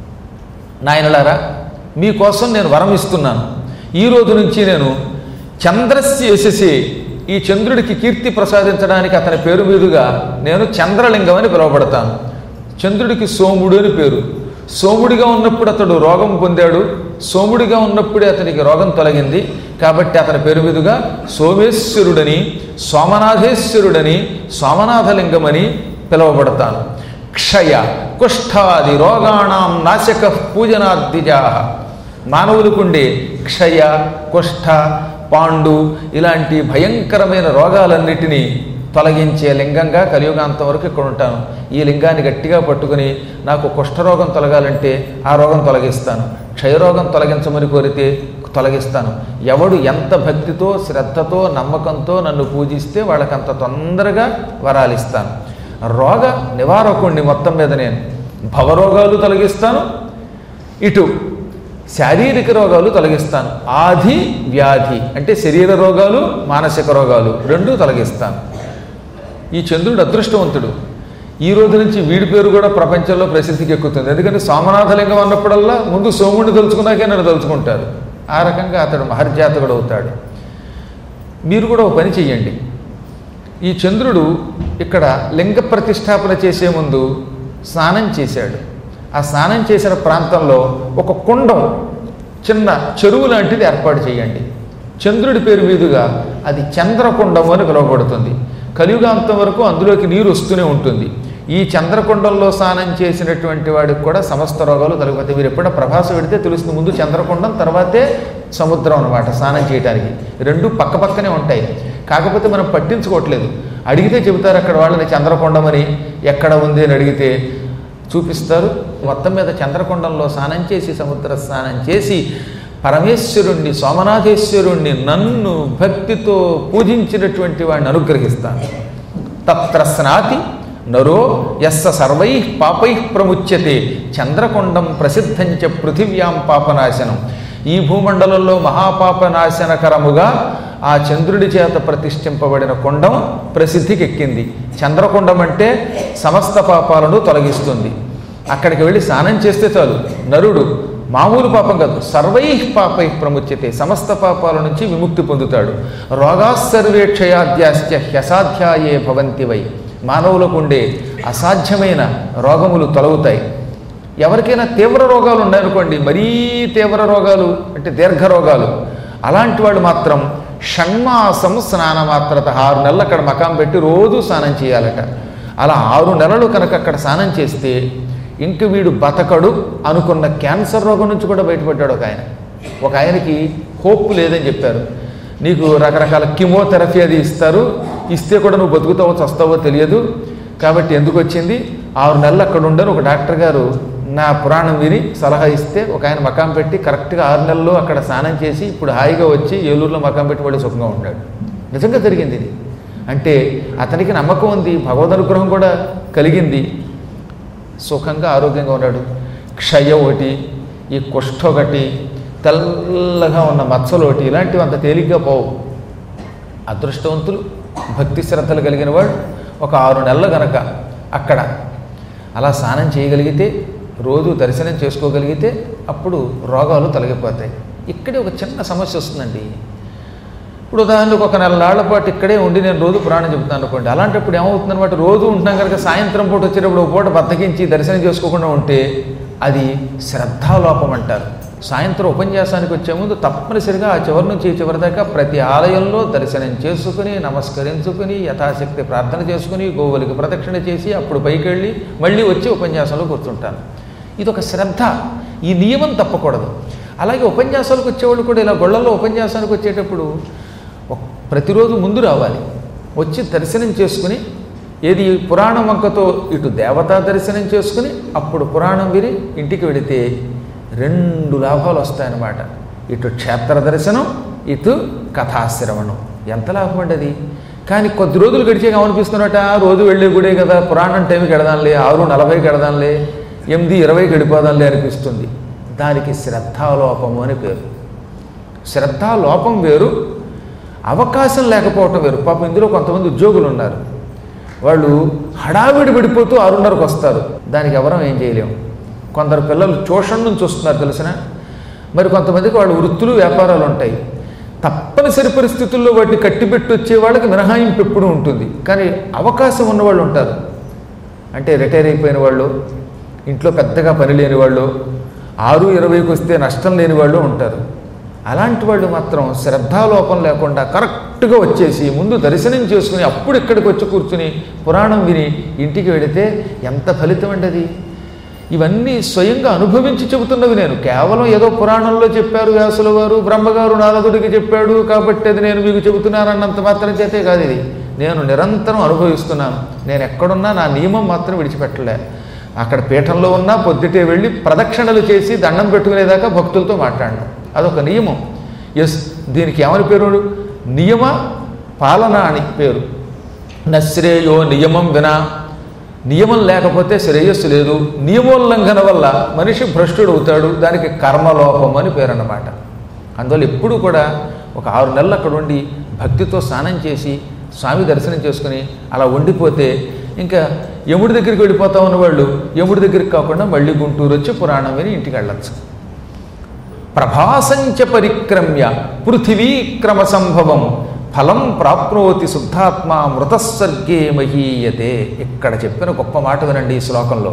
నాయనలారా మీకోసం నేను వరం ఇస్తున్నాను ఈ రోజు నుంచి నేను చంద్రస్య యశసి ఈ చంద్రుడికి కీర్తి ప్రసాదించడానికి అతని పేరు మీదుగా నేను చంద్రలింగం అని పిలువబడతాను చంద్రుడికి సోముడు అని పేరు సోముడిగా ఉన్నప్పుడు అతడు రోగం పొందాడు సోముడిగా ఉన్నప్పుడే అతనికి రోగం తొలగింది కాబట్టి అతని పేరు మీదుగా సోమేశ్వరుడని సోమనాథేశ్వరుడని సోమనాథలింగమని పిలువబడతాను క్షయ కుష్ఠాది రోగాణం నాశక పూజనాద్దిజా మానవులకుండే క్షయ కుష్ఠ పాండు ఇలాంటి భయంకరమైన రోగాలన్నిటినీ తొలగించే లింగంగా కలియుగాంతం వరకు ఇక్కడ ఉంటాను ఈ లింగాన్ని గట్టిగా పట్టుకుని నాకు కుష్ఠరోగం తొలగాలంటే ఆ రోగం తొలగిస్తాను క్షయరోగం తొలగించమని కోరితే తొలగిస్తాను ఎవడు ఎంత భక్తితో శ్రద్ధతో నమ్మకంతో నన్ను పూజిస్తే వాళ్ళకంత తొందరగా వరాలిస్తాను రోగ నివారకుణ్ణి మొత్తం మీద నేను భవరోగాలు తొలగిస్తాను ఇటు శారీరక రోగాలు తొలగిస్తాను ఆది వ్యాధి అంటే శరీర రోగాలు మానసిక రోగాలు రెండూ తొలగిస్తాను ఈ చంద్రుడు అదృష్టవంతుడు ఈ రోజు నుంచి వీడి పేరు కూడా ప్రపంచంలో ప్రసిద్ధికి ఎక్కుతుంది ఎందుకంటే సోమనాథలింగం అన్నప్పుడల్లా ముందు సోముడిని తలుచుకున్నాకే నన్ను తలుచుకుంటారు ఆ రకంగా అతడు మహర్జాతకుడు అవుతాడు మీరు కూడా ఒక పని చెయ్యండి ఈ చంద్రుడు ఇక్కడ లింగ ప్రతిష్టాపన చేసే ముందు స్నానం చేశాడు ఆ స్నానం చేసిన ప్రాంతంలో ఒక కుండం చిన్న చెరువు లాంటిది ఏర్పాటు చేయండి చంద్రుడి పేరు మీదుగా అది చంద్రకుండం అని పిలువబడుతుంది కలియుగాంతం వరకు అందులోకి నీరు వస్తూనే ఉంటుంది ఈ చంద్రకుండంలో స్నానం చేసినటువంటి వాడికి కూడా సమస్త రోగాలు తొలగిపోతాయి మీరు ఎప్పుడైనా ప్రభాసం పెడితే తెలుస్తుంది ముందు చంద్రకుండం తర్వాతే సముద్రం అనమాట స్నానం చేయడానికి రెండు పక్క పక్కనే ఉంటాయి కాకపోతే మనం పట్టించుకోవట్లేదు అడిగితే చెబుతారు అక్కడ వాళ్ళని చంద్రకొండం అని ఎక్కడ ఉంది అని అడిగితే చూపిస్తారు మొత్తం మీద చంద్రకొండంలో స్నానం చేసి సముద్ర స్నానం చేసి పరమేశ్వరుణ్ణి సోమనాథేశ్వరుణ్ణి నన్ను భక్తితో పూజించినటువంటి వాడిని అనుగ్రహిస్తాను తత్ర స్నాతి నరో యస్స సర్వై పాపై ప్రముచ్యతే చంద్రకొండం ప్రసిద్ధంచ పృథివ్యాం పాపనాశనం ఈ భూమండలంలో మహాపాపనాశనకరముగా ఆ చంద్రుడి చేత ప్రతిష్ఠింపబడిన కొండం ప్రసిద్ధికి ఎక్కింది చంద్రకొండం అంటే సమస్త పాపాలను తొలగిస్తుంది అక్కడికి వెళ్ళి స్నానం చేస్తే చాలు నరుడు మామూలు పాపం కాదు సర్వై పాపై ప్రముచ్యతే సమస్త పాపాల నుంచి విముక్తి పొందుతాడు రోగాసర్వే క్షయాద్యాశ్చ హ్యసాధ్యాయే భవంతి వై మానవులకు ఉండే అసాధ్యమైన రోగములు తొలగుతాయి ఎవరికైనా తీవ్ర రోగాలు ఉన్నాయనుకోండి మరీ తీవ్ర రోగాలు అంటే దీర్ఘ రోగాలు అలాంటి వాళ్ళు మాత్రం షణ్మాసం స్నానమాత్రత ఆరు నెలలు అక్కడ మకాం పెట్టి రోజు స్నానం చేయాలట అలా ఆరు నెలలు కనుక అక్కడ స్నానం చేస్తే ఇంక వీడు బతకడు అనుకున్న క్యాన్సర్ రోగం నుంచి కూడా బయటపడ్డాడు ఒక ఆయన ఒక ఆయనకి హోప్ లేదని చెప్పారు నీకు రకరకాల కిమోథెరపీ అది ఇస్తారు ఇస్తే కూడా నువ్వు బతుకుతావో చస్తావో తెలియదు కాబట్టి ఎందుకు వచ్చింది ఆరు నెలలు అక్కడ ఉండని ఒక డాక్టర్ గారు నా పురాణం విని సలహా ఇస్తే ఒక ఆయన మకాం పెట్టి కరెక్ట్గా ఆరు నెలల్లో అక్కడ స్నానం చేసి ఇప్పుడు హాయిగా వచ్చి ఏలూరులో మకాం పెట్టి వాడు సుఖంగా ఉన్నాడు నిజంగా జరిగింది ఇది అంటే అతనికి నమ్మకం ఉంది భగవద్ అనుగ్రహం కూడా కలిగింది సుఖంగా ఆరోగ్యంగా ఉన్నాడు క్షయ ఒకటి ఈ కుష్ఠ ఒకటి తెల్లగా ఉన్న మచ్చలు ఒకటి ఇలాంటివి అంత తేలిగ్గా పోవు అదృష్టవంతులు భక్తి శ్రద్ధలు కలిగిన వాడు ఒక ఆరు నెలలు గనక అక్కడ అలా స్నానం చేయగలిగితే రోజు దర్శనం చేసుకోగలిగితే అప్పుడు రోగాలు తొలగిపోతాయి ఇక్కడే ఒక చిన్న సమస్య వస్తుందండి ఇప్పుడు ఉదాహరణకు ఒక నెల నాళ్ల పాటు ఇక్కడే ఉండి నేను రోజు పురాణం చెబుతాను అనుకోండి అలాంటప్పుడు ఏమవుతుందన్నమాట రోజు ఉంటున్నాం కనుక సాయంత్రం పూట వచ్చేటప్పుడు ఒక పూట బద్దకించి దర్శనం చేసుకోకుండా ఉంటే అది శ్రద్ధాలోపం అంటారు సాయంత్రం ఉపన్యాసానికి వచ్చే ముందు తప్పనిసరిగా ఆ చివరి నుంచి ఈ చివరి దాకా ప్రతి ఆలయంలో దర్శనం చేసుకుని నమస్కరించుకుని యథాశక్తి ప్రార్థన చేసుకుని గోవులకి ప్రదక్షిణ చేసి అప్పుడు పైకి వెళ్ళి మళ్ళీ వచ్చి ఉపన్యాసంలో కూర్చుంటాను ఇది ఒక శ్రద్ధ ఈ నియమం తప్పకూడదు అలాగే ఉపన్యాసాలకు వచ్చేవాళ్ళు కూడా ఇలా గొళ్ళల్లో ఉపన్యాసానికి వచ్చేటప్పుడు ఒక్- ప్రతిరోజు ముందు రావాలి వచ్చి దర్శనం చేసుకుని ఏది పురాణం వంకతో ఇటు దేవతా దర్శనం చేసుకుని అప్పుడు పురాణం విని ఇంటికి వెళితే రెండు లాభాలు వస్తాయన్నమాట ఇటు క్షేత్ర దర్శనం ఇటు కథాశ్రవణం ఎంత లాభం అండి అది కానీ కొద్ది రోజులు గడిచాక ఏమనిపిస్తున్నట రోజు వెళ్ళే గుడే కదా పురాణం టైంకి వెడదాంలే ఆరు నలభైకి వెడదాంలే ఎనిమిది ఇరవైకి వెళ్ళిపోదాంలే అనిపిస్తుంది దానికి శ్రద్ధాలోపము అని పేరు శ్రద్ధాలోపం వేరు అవకాశం లేకపోవటం వేరు పాపం ఇందులో కొంతమంది ఉద్యోగులు ఉన్నారు వాళ్ళు హడావిడి పడిపోతూ ఆరున్నరకు వస్తారు దానికి ఎవరం ఏం చేయలేము కొందరు పిల్లలు ట్యూషన్ నుంచి వస్తున్నారు తెలిసిన మరి కొంతమందికి వాళ్ళ వృత్తులు వ్యాపారాలు ఉంటాయి తప్పనిసరి పరిస్థితుల్లో వాటిని కట్టిపెట్టి వచ్చే వాళ్ళకి మినహాయింపు ఎప్పుడూ ఉంటుంది కానీ అవకాశం ఉన్నవాళ్ళు ఉంటారు అంటే రిటైర్ అయిపోయిన వాళ్ళు ఇంట్లో పెద్దగా పని లేని వాళ్ళు ఆరు ఇరవైకి వస్తే నష్టం లేని వాళ్ళు ఉంటారు అలాంటి వాళ్ళు మాత్రం శ్రద్ధాలోపం లేకుండా కరెక్ట్గా వచ్చేసి ముందు దర్శనం చేసుకుని అప్పుడు ఇక్కడికి వచ్చి కూర్చుని పురాణం విని ఇంటికి వెళితే ఎంత ఫలితం అండి అది ఇవన్నీ స్వయంగా అనుభవించి చెబుతున్నవి నేను కేవలం ఏదో పురాణంలో చెప్పారు వ్యాసుల వారు బ్రహ్మగారు నారదుడికి చెప్పాడు కాబట్టి అది నేను మీకు చెబుతున్నానన్నంత మాత్రం చేతే కాదు ఇది నేను నిరంతరం అనుభవిస్తున్నాను నేను ఎక్కడున్నా నా నియమం మాత్రం విడిచిపెట్టలే అక్కడ పీఠంలో ఉన్నా పొద్దుటే వెళ్ళి ప్రదక్షిణలు చేసి దండం పెట్టుకునేదాకా భక్తులతో మాట్లాడడం అదొక నియమం ఎస్ దీనికి ఏమని పేరు నియమ పాలన అని పేరు నశ్రేయో నియమం వినా నియమం లేకపోతే శ్రేయస్సు లేదు నియమోల్లంఘన వల్ల మనిషి భ్రష్టుడు అవుతాడు దానికి కర్మలోపం అని పేరు అన్నమాట అందువల్ల ఎప్పుడూ కూడా ఒక ఆరు నెలలు అక్కడ ఉండి భక్తితో స్నానం చేసి స్వామి దర్శనం చేసుకుని అలా ఉండిపోతే ఇంకా యముడి దగ్గరికి వెళ్ళిపోతా ఉన్నవాళ్ళు యముడి దగ్గరికి కాకుండా మళ్ళీ గుంటూరు వచ్చి పురాణం విని ఇంటికి వెళ్ళచ్చు ప్రభాసంచ పరిక్రమ్య పృథివీక్రమ సంభవం ఫలం ప్రాప్నోతి శుద్ధాత్మ మృతస్వర్గే మహీయతే ఇక్కడ చెప్పిన గొప్ప మాట వినండి ఈ శ్లోకంలో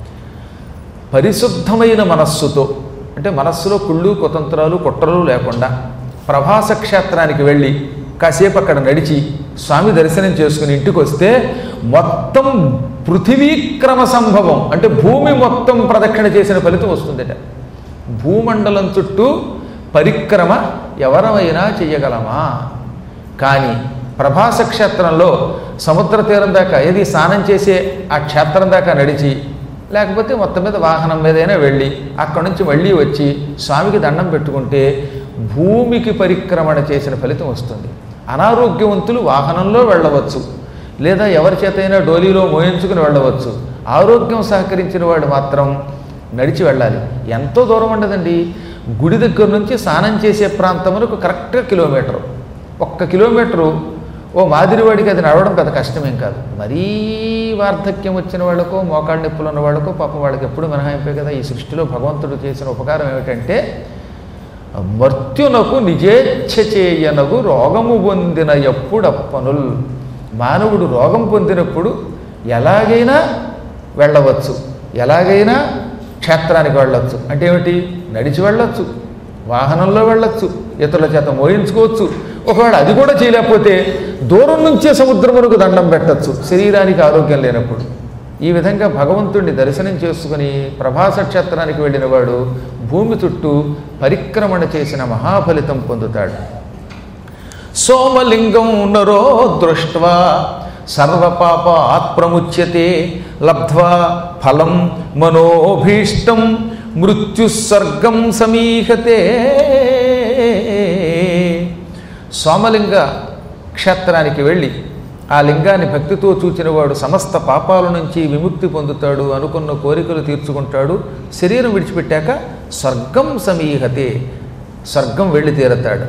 పరిశుద్ధమైన మనస్సుతో అంటే మనస్సులో కుళ్ళు కుతంత్రాలు కుట్రలు లేకుండా ప్రభాస క్షేత్రానికి వెళ్ళి కాసేపు అక్కడ నడిచి స్వామి దర్శనం చేసుకుని ఇంటికి వస్తే మొత్తం పృథివీక్రమ సంభవం అంటే భూమి మొత్తం ప్రదక్షిణ చేసిన ఫలితం వస్తుందట భూమండలం చుట్టూ పరిక్రమ ఎవరమైనా చెయ్యగలమా కానీ ప్రభాస క్షేత్రంలో సముద్ర తీరం దాకా ఏది స్నానం చేసే ఆ క్షేత్రం దాకా నడిచి లేకపోతే మొత్తం మీద వాహనం మీదైనా వెళ్ళి అక్కడి నుంచి మళ్ళీ వచ్చి స్వామికి దండం పెట్టుకుంటే భూమికి పరిక్రమణ చేసిన ఫలితం వస్తుంది అనారోగ్యవంతులు వాహనంలో వెళ్ళవచ్చు లేదా ఎవరి చేతైనా డోలీలో మోయించుకుని వెళ్ళవచ్చు ఆరోగ్యం సహకరించిన వాడు మాత్రం నడిచి వెళ్ళాలి ఎంతో దూరం ఉండదండి గుడి దగ్గర నుంచి స్నానం చేసే ప్రాంతమునకు కరెక్ట్గా కిలోమీటరు ఒక్క కిలోమీటరు ఓ మాదిరివాడికి అది నడవడం పెద్ద కష్టమేం కాదు మరీ వార్ధక్యం వచ్చిన వాళ్ళకో మోకాళ్ళ నొప్పులు ఉన్న వాళ్ళకో పాపం వాళ్ళకి ఎప్పుడు మినహాయింపే కదా ఈ సృష్టిలో భగవంతుడు చేసిన ఉపకారం ఏమిటంటే మర్త్యునకు నిజేచ్ఛ చేయనగు రోగము పొందిన ఎప్పుడప్పనుల్ మానవుడు రోగం పొందినప్పుడు ఎలాగైనా వెళ్ళవచ్చు ఎలాగైనా క్షేత్రానికి వెళ్ళొచ్చు అంటే ఏమిటి నడిచి వెళ్ళొచ్చు వాహనంలో వెళ్ళొచ్చు ఇతరుల చేత మోయించుకోవచ్చు ఒకవేళ అది కూడా చేయలేకపోతే దూరం నుంచే సముద్రమునకు దండం పెట్టచ్చు శరీరానికి ఆరోగ్యం లేనప్పుడు ఈ విధంగా భగవంతుణ్ణి దర్శనం చేసుకుని ప్రభాస క్షేత్రానికి వెళ్ళిన వాడు భూమి చుట్టూ పరిక్రమణ చేసిన మహాఫలితం పొందుతాడు సోమలింగం నరో దృష్ట్వా సర్వపాపాత్ ప్రముచ్యతే లబ్ధ్వా ఫలం మనోభీష్టం మృత్యుసర్గం సమీహతే సోమలింగ క్షేత్రానికి వెళ్ళి ఆ లింగాన్ని భక్తితో చూచినవాడు సమస్త పాపాల నుంచి విముక్తి పొందుతాడు అనుకున్న కోరికలు తీర్చుకుంటాడు శరీరం విడిచిపెట్టాక స్వర్గం సమీహతే స్వర్గం వెళ్ళి తీరతాడు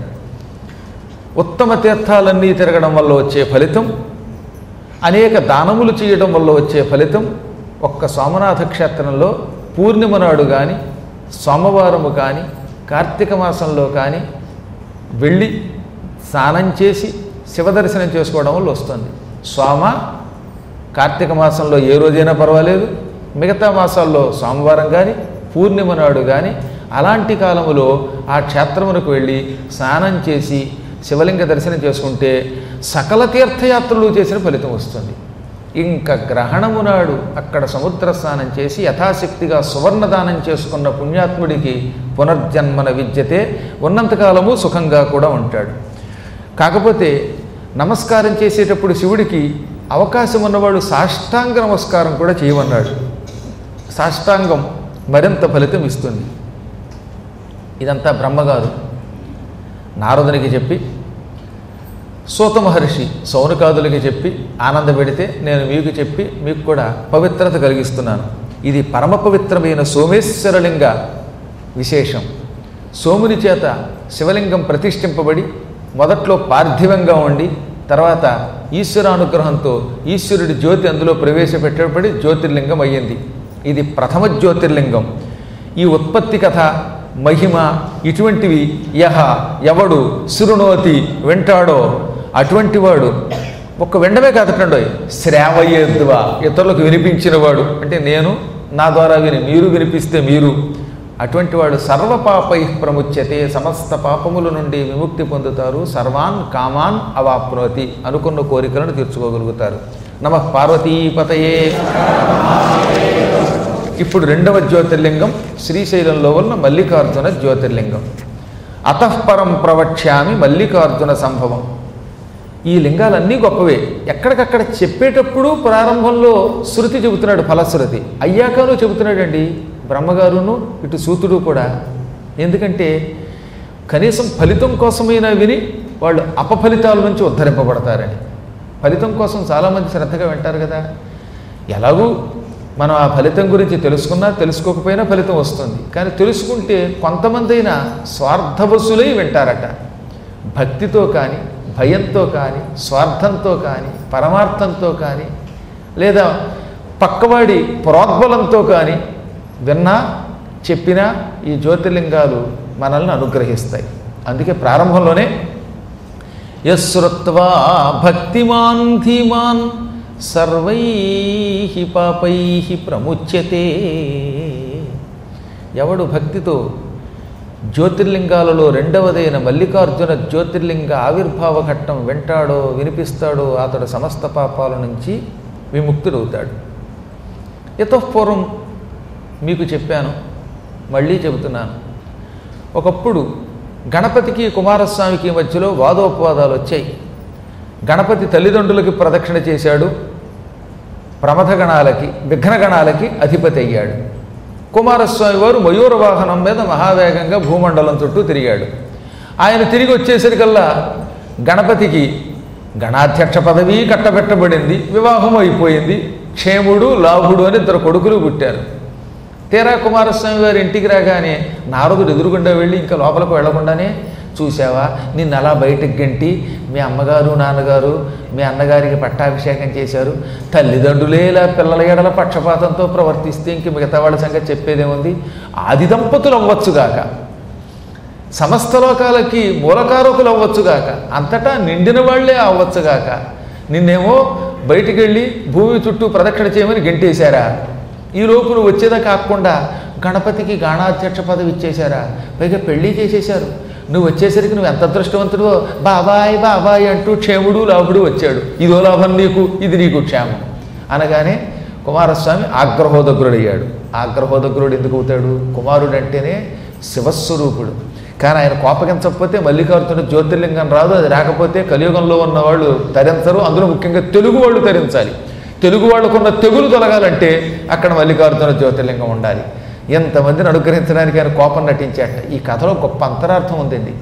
ఉత్తమ తీర్థాలన్నీ తిరగడం వల్ల వచ్చే ఫలితం అనేక దానములు చేయడం వల్ల వచ్చే ఫలితం ఒక్క సోమనాథ క్షేత్రంలో పూర్ణిమ నాడు కానీ సోమవారము కానీ కార్తీక మాసంలో కానీ వెళ్ళి స్నానం చేసి శివదర్శనం చేసుకోవడం వల్ల వస్తుంది సోమ కార్తీక మాసంలో ఏ రోజైనా పర్వాలేదు మిగతా మాసాల్లో సోమవారం కానీ పూర్ణిమ నాడు కానీ అలాంటి కాలములో ఆ క్షేత్రమునకు వెళ్ళి స్నానం చేసి శివలింగ దర్శనం చేసుకుంటే సకల తీర్థయాత్రలు చేసిన ఫలితం వస్తుంది ఇంకా గ్రహణము నాడు అక్కడ సముద్ర స్నానం చేసి యథాశక్తిగా సువర్ణదానం చేసుకున్న పుణ్యాత్ముడికి పునర్జన్మన విద్యతే ఉన్నంతకాలము సుఖంగా కూడా ఉంటాడు కాకపోతే నమస్కారం చేసేటప్పుడు శివుడికి అవకాశం ఉన్నవాడు సాష్టాంగ నమస్కారం కూడా చేయమన్నాడు సాష్టాంగం మరింత ఫలితం ఇస్తుంది ఇదంతా బ్రహ్మగారు నారదునికి చెప్పి సూత మహర్షి సౌనకాదులకి చెప్పి ఆనందపెడితే నేను మీకు చెప్పి మీకు కూడా పవిత్రత కలిగిస్తున్నాను ఇది పరమ పవిత్రమైన సోమేశ్వరలింగ విశేషం సోముని చేత శివలింగం ప్రతిష్ఠింపబడి మొదట్లో పార్థివంగా ఉండి తర్వాత ఈశ్వరానుగ్రహంతో ఈశ్వరుడి జ్యోతి అందులో ప్రవేశపెట్టబడి జ్యోతిర్లింగం అయ్యింది ఇది ప్రథమ జ్యోతిర్లింగం ఈ ఉత్పత్తి కథ మహిమ ఇటువంటివి యహ ఎవడు శృణోతి వింటాడో అటువంటి వాడు ఒక్క వినడమే కాదటండో శ్రావయేద్వా ఇతరులకు వినిపించినవాడు అంటే నేను నా ద్వారా విని మీరు వినిపిస్తే మీరు అటువంటి వాడు సర్వపాపై ప్రముచ్యతే సమస్త పాపముల నుండి విముక్తి పొందుతారు సర్వాన్ కామాన్ అవాప్నోతి అనుకున్న కోరికలను తీర్చుకోగలుగుతారు నమ పార్వతీపతయే ఇప్పుడు రెండవ జ్యోతిర్లింగం శ్రీశైలంలో ఉన్న మల్లికార్జున జ్యోతిర్లింగం అతఃపరం ప్రవక్ష్యామి మల్లికార్జున సంభవం ఈ లింగాలన్నీ గొప్పవే ఎక్కడికక్కడ చెప్పేటప్పుడు ప్రారంభంలో శృతి చెబుతున్నాడు ఫలశ్రుతి అయ్యాకను చెబుతున్నాడండి బ్రహ్మగారును ఇటు సూతుడు కూడా ఎందుకంటే కనీసం ఫలితం కోసమైనా విని వాళ్ళు అపఫలితాల నుంచి ఉద్ధరింపబడతారని ఫలితం కోసం చాలామంది శ్రద్ధగా వింటారు కదా ఎలాగూ మనం ఆ ఫలితం గురించి తెలుసుకున్నా తెలుసుకోకపోయినా ఫలితం వస్తుంది కానీ తెలుసుకుంటే కొంతమంది అయినా స్వార్థవసులై వింటారట భక్తితో కానీ భయంతో కానీ స్వార్థంతో కానీ పరమార్థంతో కానీ లేదా పక్కవాడి ప్రోద్బలంతో కానీ విన్నా చెప్పినా ఈ జ్యోతిర్లింగాలు మనల్ని అనుగ్రహిస్తాయి అందుకే ప్రారంభంలోనే యశ్రుత్వా భక్తిమాన్ ధీమాన్ సర్వై పాపై ప్రముచ్యతే ఎవడు భక్తితో జ్యోతిర్లింగాలలో రెండవదైన మల్లికార్జున జ్యోతిర్లింగ ఆవిర్భావ ఘట్టం వింటాడో వినిపిస్తాడో అతడు సమస్త పాపాల నుంచి విముక్తుడవుతాడు యతఃపూర్వం మీకు చెప్పాను మళ్ళీ చెబుతున్నాను ఒకప్పుడు గణపతికి కుమారస్వామికి మధ్యలో వాదోపవాదాలు వచ్చాయి గణపతి తల్లిదండ్రులకి ప్రదక్షిణ చేశాడు ప్రమథగణాలకి విఘ్నగణాలకి అధిపతి అయ్యాడు కుమారస్వామి వారు మయూర వాహనం మీద మహావేగంగా భూమండలం చుట్టూ తిరిగాడు ఆయన తిరిగి వచ్చేసరికల్లా గణపతికి గణాధ్యక్ష పదవి కట్టబెట్టబడింది వివాహం అయిపోయింది క్షేముడు లాభుడు అని ఇద్దరు కొడుకులు పుట్టారు తీరా కుమారస్వామి వారి ఇంటికి రాగానే నారదుడు ఎదురుగుండా వెళ్ళి ఇంకా లోపలికి వెళ్లకుండానే చూసావా నిన్ను అలా బయటకు గంటి మీ అమ్మగారు నాన్నగారు మీ అన్నగారికి పట్టాభిషేకం చేశారు తల్లిదండ్రులే ఇలా పిల్లల ఎడల పక్షపాతంతో ప్రవర్తిస్తే ఇంక మిగతా వాళ్ళ సంగతి చెప్పేదేముంది ఆది దంపతులు అవ్వచ్చుగాక సమస్త లోకాలకి మూలకారకులు అవ్వచ్చుగాక అంతటా నిండిన వాళ్లే అవ్వచ్చుగాక నిన్నేమో బయటికి వెళ్ళి భూమి చుట్టూ ప్రదక్షిణ చేయమని గెంటేశారా ఈ లోపు నువ్వు వచ్చేదా కాకుండా గణపతికి గాణాధ్యక్ష పదవి ఇచ్చేశారా పైగా పెళ్లి చేసేశారు నువ్వు వచ్చేసరికి నువ్వు ఎంత అదృష్టవంతుడో బాబాయ్ బాబాయ్ అంటూ క్షేముడు లాభుడు వచ్చాడు ఇదో లాభం నీకు ఇది నీకు క్షేమం అనగానే కుమారస్వామి ఆగ్రహోదగ్రుడయ్యాడు ఆగ్రహోదగ్రుడు ఎందుకు అవుతాడు కుమారుడు అంటేనే శివస్వరూపుడు కానీ ఆయన కోపగించకపోతే మల్లికార్జున జ్యోతిర్లింగం రాదు అది రాకపోతే కలియుగంలో ఉన్న వాళ్ళు తరించరు అందులో ముఖ్యంగా తెలుగు వాళ్ళు తరించాలి తెలుగు వాళ్ళకున్న తెగులు తొలగాలంటే అక్కడ మల్లికార్జున జ్యోతిర్లింగం ఉండాలి ఎంతమందిని అనుగ్రహించడానికి ఆయన కోపం నటించాట ఈ కథలో గొప్ప అంతరార్థం ఉందండి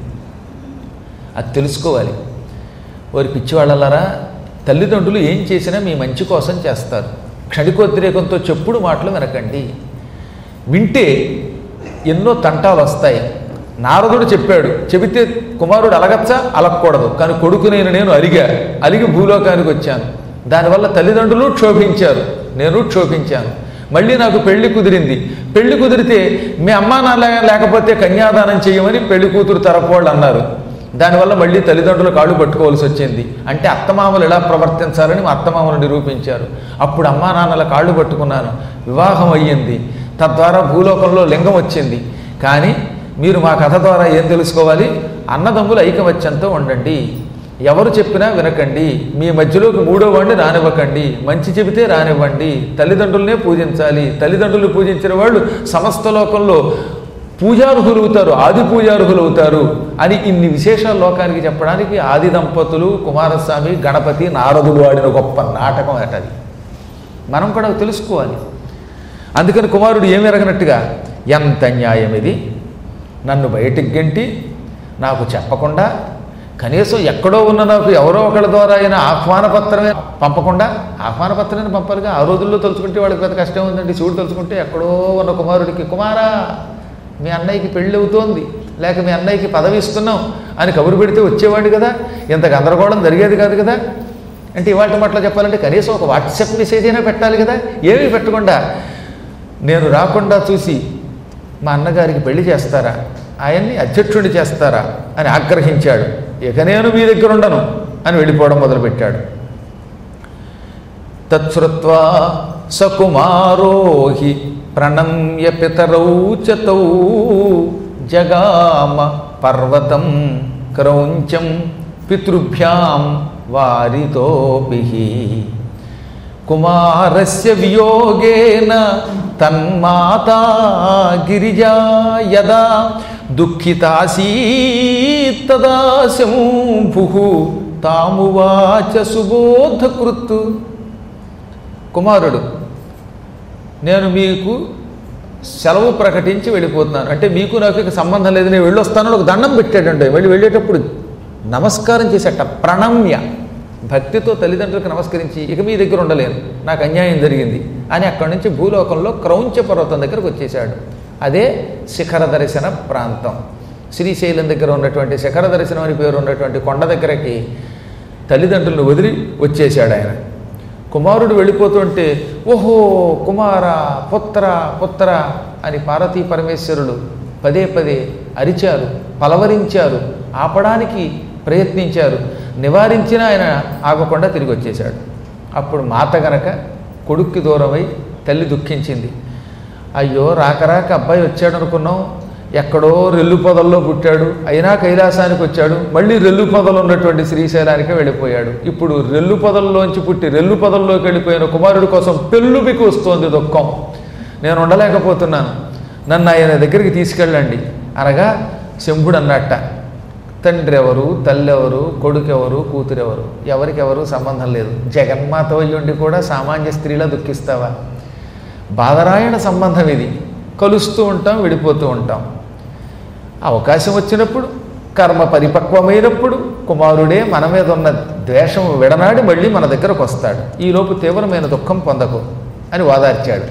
అది తెలుసుకోవాలి వారి పిచ్చివాళ్ళలారా తల్లిదండ్రులు ఏం చేసినా మీ మంచి కోసం చేస్తారు క్షణికోద్రేకంతో చెప్పుడు మాటలు వినకండి వింటే ఎన్నో తంటాలు వస్తాయి నారదుడు చెప్పాడు చెబితే కుమారుడు అలగచ్చా అలగకూడదు కానీ కొడుకు నేను నేను అలిగా అలిగి భూలోకానికి వచ్చాను దానివల్ల తల్లిదండ్రులు క్షోభించారు నేను క్షోభించాను మళ్ళీ నాకు పెళ్లి కుదిరింది పెళ్లి కుదిరితే మీ అమ్మా నాన్న లేకపోతే కన్యాదానం చేయమని పెళ్లి కూతురు తరపోళ్ళు అన్నారు దానివల్ల మళ్ళీ తల్లిదండ్రులు కాళ్ళు పట్టుకోవాల్సి వచ్చింది అంటే అత్తమామలు ఎలా ప్రవర్తించాలని మా అత్తమామలు నిరూపించారు అప్పుడు అమ్మా నాన్నల కాళ్ళు పట్టుకున్నాను వివాహం అయ్యింది తద్వారా భూలోకంలో లింగం వచ్చింది కానీ మీరు మా కథ ద్వారా ఏం తెలుసుకోవాలి అన్నదమ్ములు ఐకమత్యంతో ఉండండి ఎవరు చెప్పినా వినకండి మీ మధ్యలోకి మూడో వాడిని రానివ్వకండి మంచి చెబితే రానివ్వండి తల్లిదండ్రులనే పూజించాలి తల్లిదండ్రులు పూజించిన వాళ్ళు సమస్త లోకంలో పూజార్హులు అవుతారు ఆది పూజార్హులు అవుతారు అని ఇన్ని విశేషాలు లోకానికి చెప్పడానికి ఆది దంపతులు కుమారస్వామి గణపతి నారదుడు ఆడిన గొప్ప నాటకం అటది మనం కూడా తెలుసుకోవాలి అందుకని కుమారుడు ఏమి ఎరగనట్టుగా ఎంత న్యాయం ఇది నన్ను బయటికి గెంటి నాకు చెప్పకుండా కనీసం ఎక్కడో ఉన్న నాకు ఎవరో ఒకళ్ళ ద్వారా అయినా ఆహ్వాన పత్రమే పంపకుండా ఆహ్వాన పత్రాన్ని పంపాలిగా ఆ రోజుల్లో తలుచుకుంటే వాళ్ళకి పెద్ద కష్టం ఉందండి శివుడు తలుచుకుంటే ఎక్కడో ఉన్న కుమారుడికి కుమారా మీ అన్నయ్యకి పెళ్ళి అవుతోంది లేక మీ అన్నయ్యకి పదవి ఇస్తున్నాం అని కబురు పెడితే వచ్చేవాడు కదా ఇంత గందరగోళం జరిగేది కాదు కదా అంటే ఇవాళ మాటలో చెప్పాలంటే కనీసం ఒక వాట్సాప్ మెసేజ్ అయినా పెట్టాలి కదా ఏమీ పెట్టకుండా నేను రాకుండా చూసి మా అన్నగారికి పెళ్లి చేస్తారా ఆయన్ని అధ్యక్షుడి చేస్తారా అని ఆగ్రహించాడు ఇక నేను మీ దగ్గర ఉండను అని వెళ్ళిపోవడం మొదలుపెట్టాడు తచ్చుత్వా సకుమారోహి ప్రణమ్య పితరౌ చతౌ జగామ పర్వతం క్రౌంచం పితృభ్యాం వారితోపి కుమారస్య వియోగేన తన్మాతా గిరిజా యదా దుఃఖితాసీత్తదా శంభు తామువాచ సుబోధకృత్ కుమారుడు నేను మీకు సెలవు ప్రకటించి వెళ్ళిపోతున్నాను అంటే మీకు నాకు ఇక సంబంధం లేదు నేను వెళ్ళొస్తానని ఒక దండం పెట్టాడండి వెళ్ళి వెళ్ళేటప్పుడు నమస్కారం చేసేట ప్రణమ్య భక్తితో తల్లిదండ్రులకు నమస్కరించి ఇక మీ దగ్గర ఉండలేను నాకు అన్యాయం జరిగింది అని అక్కడి నుంచి భూలోకంలో క్రౌంచ పర్వతం దగ్గరకు వచ్చేసాడు అదే శిఖర దర్శన ప్రాంతం శ్రీశైలం దగ్గర ఉన్నటువంటి శిఖర దర్శనం అని పేరు ఉన్నటువంటి కొండ దగ్గరకి తల్లిదండ్రులను వదిలి వచ్చేసాడు ఆయన కుమారుడు వెళ్ళిపోతుంటే ఓహో కుమార పుత్ర పుత్ర అని పార్వతీ పరమేశ్వరులు పదే పదే అరిచారు పలవరించారు ఆపడానికి ప్రయత్నించారు నివారించిన ఆయన ఆగకుండా తిరిగి వచ్చేశాడు అప్పుడు మాత గనక కొడుక్కి దూరమై తల్లి దుఃఖించింది అయ్యో రాక రాక అబ్బాయి వచ్చాడు అనుకున్నాం ఎక్కడో రెల్లు పొదల్లో పుట్టాడు అయినా కైలాసానికి వచ్చాడు మళ్ళీ రెల్లు పొదలు ఉన్నటువంటి శ్రీశైలానికి వెళ్ళిపోయాడు ఇప్పుడు రెల్లు పొదల్లోంచి పుట్టి రెల్లు పొదల్లోకి వెళ్ళిపోయిన కుమారుడి కోసం పెళ్ళుబికి వస్తోంది దుఃఖం నేను ఉండలేకపోతున్నాను నన్ను ఆయన దగ్గరికి తీసుకెళ్ళండి అనగా శంభుడు అన్నట్ట తండ్రి ఎవరు తల్లి ఎవరు కొడుకు ఎవరు కూతురు ఎవరు ఎవరికెవరు సంబంధం లేదు జగన్మాత అయ్యుండి కూడా సామాన్య స్త్రీలా దుఃఖిస్తావా బాధరాయణ సంబంధం ఇది కలుస్తూ ఉంటాం విడిపోతూ ఉంటాం అవకాశం వచ్చినప్పుడు కర్మ పరిపక్వమైనప్పుడు కుమారుడే మన మీద ఉన్న ద్వేషం విడనాడి మళ్ళీ మన దగ్గరకు వస్తాడు ఈలోపు తీవ్రమైన దుఃఖం పొందకు అని వాదార్చాడు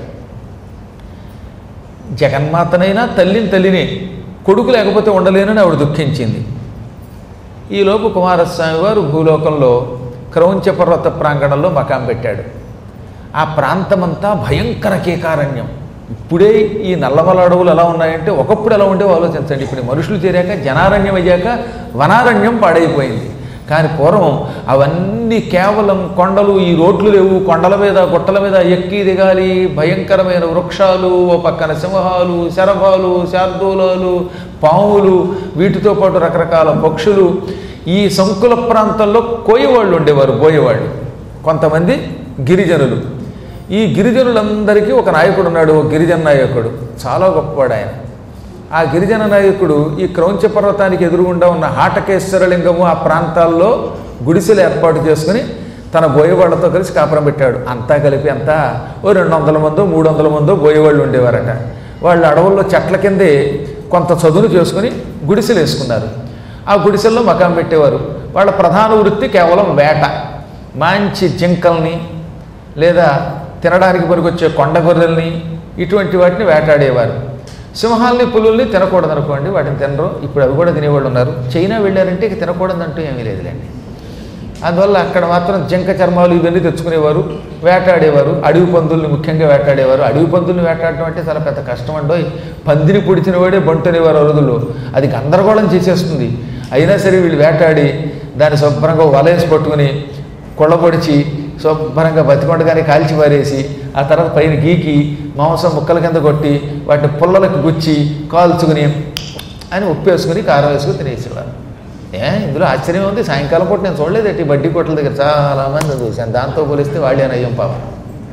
జగన్మాతనైనా తల్లిని తల్లిని కొడుకు లేకపోతే ఉండలేనని ఆవిడ దుఃఖించింది ఈలోపు కుమారస్వామి వారు భూలోకంలో క్రౌంచ పర్వత ప్రాంగణంలో మకాం పెట్టాడు ఆ ప్రాంతమంతా భయంకర కీకారణ్యం ఇప్పుడే ఈ నల్లమల అడవులు ఎలా ఉన్నాయంటే ఒకప్పుడు ఎలా ఉండేవో ఆలోచించండి ఇప్పుడు ఈ మనుషులు చేరాక జనారణ్యం అయ్యాక వనారణ్యం పాడైపోయింది కానీ పూర్వం అవన్నీ కేవలం కొండలు ఈ రోడ్లు లేవు కొండల మీద గుట్టల మీద ఎక్కి దిగాలి భయంకరమైన వృక్షాలు ఓ పక్కన సింహాలు శరభాలు శార్దూలాలు పాములు వీటితో పాటు రకరకాల పక్షులు ఈ సంకుల ప్రాంతంలో కోయేవాళ్ళు ఉండేవారు పోయేవాళ్ళు కొంతమంది గిరిజనులు ఈ గిరిజనులందరికీ ఒక నాయకుడు ఉన్నాడు ఒక గిరిజన నాయకుడు చాలా గొప్పవాడు ఆయన ఆ గిరిజన నాయకుడు ఈ క్రౌంచ పర్వతానికి ఎదురుగుండా ఉన్న హాటకేశ్వరలింగము ఆ ప్రాంతాల్లో గుడిసెలు ఏర్పాటు చేసుకుని తన బోయేవాళ్లతో కలిసి కాపురం పెట్టాడు అంతా కలిపి అంతా ఓ రెండు వందల మందో మూడు వందల మందో బోయేవాళ్ళు ఉండేవారట వాళ్ళు అడవుల్లో చెట్ల కిందే కొంత చదును చేసుకుని గుడిసెలు వేసుకున్నారు ఆ గుడిసెల్లో మకాం పెట్టేవారు వాళ్ళ ప్రధాన వృత్తి కేవలం వేట మంచి జింకల్ని లేదా తినడానికి పనికొచ్చే కొండ గొర్రెల్ని ఇటువంటి వాటిని వేటాడేవారు సింహాల్ని పులుల్ని తినకూడదు అనుకోండి వాటిని తినరు ఇప్పుడు అవి కూడా తినేవాళ్ళు ఉన్నారు చైనా వెళ్ళారంటే ఇక తినకూడదంటూ ఏమీ లేదులేండి అందువల్ల అక్కడ మాత్రం జింక చర్మాలు ఇవన్నీ తెచ్చుకునేవారు వేటాడేవారు అడవి పందుల్ని ముఖ్యంగా వేటాడేవారు అడవి పందుల్ని వేటాడటం అంటే చాలా పెద్ద కష్టం అండోయ్ పందిని పొడిచిన వాడే బంటు అనేవారు ఆ రోజుల్లో అది గందరగోళం చేసేస్తుంది అయినా సరే వీళ్ళు వేటాడి దాన్ని శుభ్రంగా వలేసి పట్టుకుని కొళ్ళబొడిచి శుభ్రంగా బతికొండగానే కాల్చి పారేసి ఆ తర్వాత పైన గీకి మాంసం ముక్కల కింద కొట్టి వాటిని పుల్లలకు గుచ్చి కాల్చుకుని అని ఉప్పు వేసుకుని కారం వేసుకుని తినేసేవారు ఏ ఇందులో ఆశ్చర్యం ఉంది సాయంకాలం పూట నేను చూడలేదట్టి బడ్డీ కొట్ల దగ్గర చాలామంది చూశాను దాంతో పోలిస్తే వాళ్ళే నయ్యం పాపం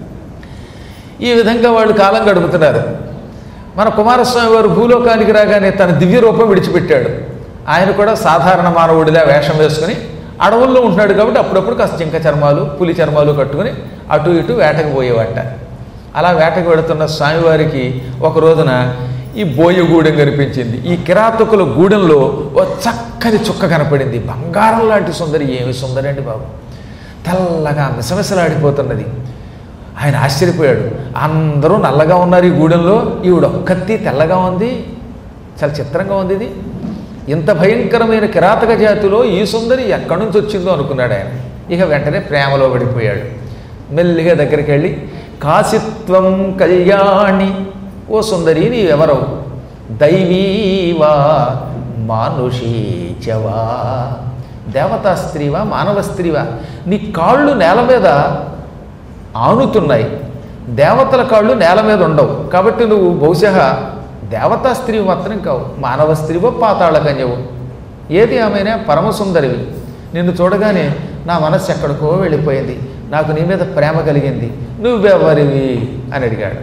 ఈ విధంగా వాళ్ళు కాలం గడుపుతున్నారు మన కుమారస్వామి వారు భూలోకానికి రాగానే తన దివ్య రూపం విడిచిపెట్టాడు ఆయన కూడా సాధారణ మానవుడిలా వేషం వేసుకుని అడవుల్లో ఉంటున్నాడు కాబట్టి అప్పుడప్పుడు కాస్త జింక చర్మాలు పులి చర్మాలు కట్టుకుని అటు ఇటు వేటకు పోయేవాట అలా వేటకు వెళుతున్న స్వామివారికి ఒక రోజున ఈ బోయగూడెం కనిపించింది ఈ కిరాతకుల గూడెంలో ఓ చక్కని చుక్క కనపడింది బంగారం లాంటి సుందరి ఏమి సుందరి అండి బాబు తెల్లగా మిసమిసలాడిపోతున్నది ఆయన ఆశ్చర్యపోయాడు అందరూ నల్లగా ఉన్నారు ఈ గూడెంలో ఈవిడ ఒక్కత్తి తెల్లగా ఉంది చాలా చిత్రంగా ఉంది ఇది ఇంత భయంకరమైన కిరాతక జాతిలో ఈ సుందరి ఎక్కడి నుంచి వచ్చిందో అనుకున్నాడు ఆయన ఇక వెంటనే ప్రేమలో పడిపోయాడు మెల్లిగా దగ్గరికి వెళ్ళి కాశిత్వం కళ్యాణి ఓ సుందరి నీవెవరవు దైవీవా మానుషీచవా దేవతా స్త్రీవా మానవ స్త్రీవా నీ కాళ్ళు నేల మీద ఆనుతున్నాయి దేవతల కాళ్ళు నేల మీద ఉండవు కాబట్టి నువ్వు బహుశా దేవతా స్త్రీ మాత్రం కావు మానవ స్త్రీవో పాతాళ కన్యవు ఏది ఆమెనే పరమసుందరివి నిన్ను చూడగానే నా మనస్సు ఎక్కడికో వెళ్ళిపోయింది నాకు నీ మీద ప్రేమ కలిగింది నువ్వెవరివి అని అడిగాడు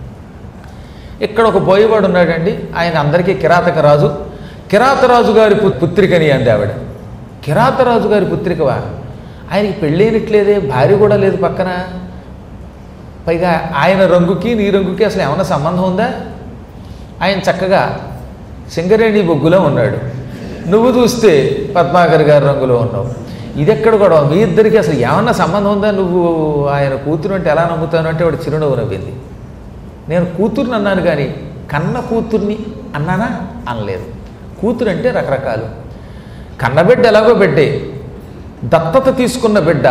ఇక్కడ ఒక బోయవాడు ఉన్నాడండి ఆయన అందరికీ కిరాతక రాజు కిరాతరాజు గారి పు- పుత్రికని అంది ఆవిడ కిరాతరాజు గారి పుత్రికవా ఆయనకి పెళ్ళైనట్లేదే భార్య కూడా లేదు పక్కన పైగా ఆయన రంగుకి నీ రంగుకి అసలు ఏమైనా సంబంధం ఉందా ఆయన చక్కగా సింగరేణి బొగ్గులో ఉన్నాడు నువ్వు చూస్తే పద్మాకర్ గారి రంగులో ఉన్నావు ఇదెక్కడ కూడా మీ ఇద్దరికి అసలు ఏమన్నా సంబంధం ఉందా నువ్వు ఆయన కూతురు అంటే ఎలా నమ్ముతాను అంటే వాడు చిరునవ్వు నవ్వింది నేను కూతుర్ని అన్నాను కానీ కన్న కూతుర్ని అన్నానా అనలేదు కూతురు అంటే రకరకాలు కన్నబిడ్డ ఎలాగో బిడ్డే దత్తత తీసుకున్న బిడ్డ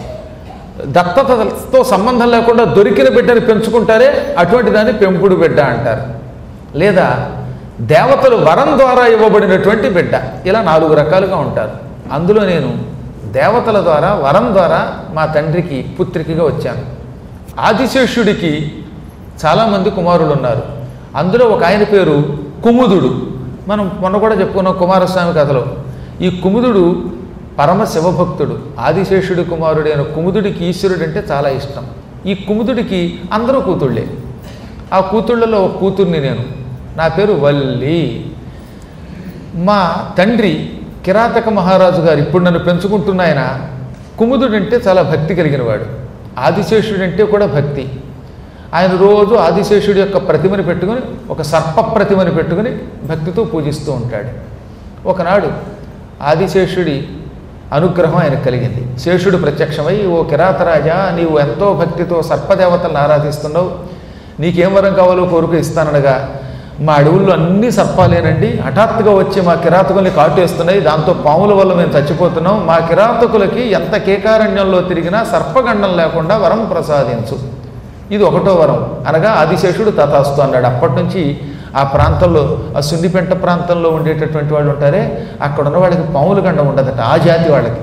దత్తతతో సంబంధం లేకుండా దొరికిన బిడ్డని పెంచుకుంటారే అటువంటి దాన్ని పెంపుడు బిడ్డ అంటారు లేదా దేవతలు వరం ద్వారా ఇవ్వబడినటువంటి బిడ్డ ఇలా నాలుగు రకాలుగా ఉంటారు అందులో నేను దేవతల ద్వారా వరం ద్వారా మా తండ్రికి పుత్రికగా వచ్చాను ఆదిశేషుడికి చాలామంది కుమారులు ఉన్నారు అందులో ఒక ఆయన పేరు కుముదుడు మనం మొన్న కూడా చెప్పుకున్నాం కుమారస్వామి కథలో ఈ కుముదుడు పరమ శివభక్తుడు ఆదిశేషుడి కుమారుడైన కుముదుడికి ఈశ్వరుడు అంటే చాలా ఇష్టం ఈ కుముదుడికి అందరూ కూతుళ్ళే ఆ కూతుళ్ళలో ఒక కూతుర్ని నేను నా పేరు వల్లి మా తండ్రి కిరాతక మహారాజు గారు ఇప్పుడు నన్ను పెంచుకుంటున్న ఆయన కుముదుడంటే చాలా భక్తి కలిగిన వాడు ఆదిశేషుడంటే కూడా భక్తి ఆయన రోజు ఆదిశేషుడి యొక్క ప్రతిమని పెట్టుకుని ఒక సర్ప ప్రతిమని పెట్టుకుని భక్తితో పూజిస్తూ ఉంటాడు ఒకనాడు ఆదిశేషుడి అనుగ్రహం ఆయన కలిగింది శేషుడు ప్రత్యక్షమై ఓ కిరాతరాజా నీవు ఎంతో భక్తితో సర్పదేవతలను ఆరాధిస్తున్నావు నీకేం వరం కావాలో కోరిక ఇస్తాననగా మా అడవుల్లో అన్ని సర్పాలేనండి హఠాత్తుగా వచ్చి మా కిరాతకుల్ని కాటేస్తున్నాయి దాంతో పాముల వల్ల మేము చచ్చిపోతున్నాం మా కిరాతకులకి ఎంత కేకారణ్యంలో తిరిగినా సర్పగండం లేకుండా వరం ప్రసాదించు ఇది ఒకటో వరం అనగా ఆదిశేషుడు తథాస్తు అన్నాడు అప్పటి నుంచి ఆ ప్రాంతంలో ఆ సున్నిపెంట ప్రాంతంలో ఉండేటటువంటి వాళ్ళు ఉంటారే అక్కడ ఉన్న వాళ్ళకి పాముల గండం ఉండదట ఆ జాతి వాళ్ళకి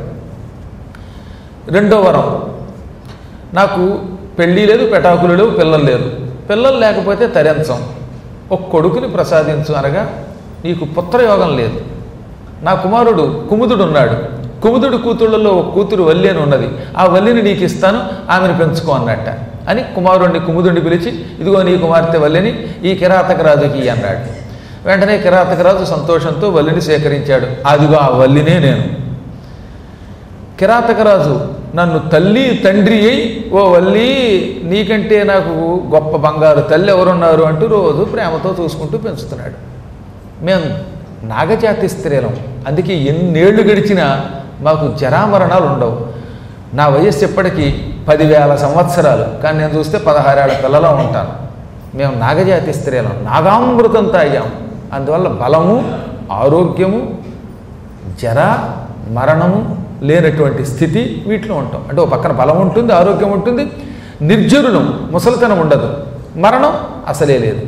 రెండో వరం నాకు పెళ్ళి లేదు పెటాకులు లేవు పిల్లలు లేరు పిల్లలు లేకపోతే తరించం ఒక కొడుకుని ప్రసాదించు అనగా నీకు పుత్రయోగం లేదు నా కుమారుడు కుముదుడు ఉన్నాడు కుముదుడు కూతుళ్ళలో ఒక కూతురు వల్లి అని ఉన్నది ఆ వల్లిని నీకు ఇస్తాను ఆమెను పెంచుకో అన్నట్ట అని కుమారుణ్ణి కుముదుడిని పిలిచి ఇదిగో నీ కుమార్తె వల్లిని ఈ కిరాతకరాజుకి అన్నాడు వెంటనే కిరాతకరాజు సంతోషంతో వల్లిని సేకరించాడు అదిగో ఆ వల్లినే నేను కిరాతకరాజు నన్ను తల్లి తండ్రి అయి ఓ వల్లి నీకంటే నాకు గొప్ప బంగారు తల్లి ఎవరున్నారు అంటూ రోజు ప్రేమతో చూసుకుంటూ పెంచుతున్నాడు మేము నాగజాతి స్త్రీలం అందుకే ఎన్నేళ్లు గడిచినా మాకు జరామరణాలు ఉండవు నా వయస్సు ఎప్పటికీ పదివేల సంవత్సరాలు కానీ నేను చూస్తే పదహారేళ్ల పిల్లలో ఉంటాను మేము నాగజాతి స్త్రీలం నాగామృతం తాగాం అందువల్ల బలము ఆరోగ్యము జర మరణము లేనటువంటి స్థితి వీటిలో ఉంటాం అంటే ఒక పక్కన బలం ఉంటుంది ఆరోగ్యం ఉంటుంది నిర్జరులం ముసలితనం ఉండదు మరణం అసలే లేదు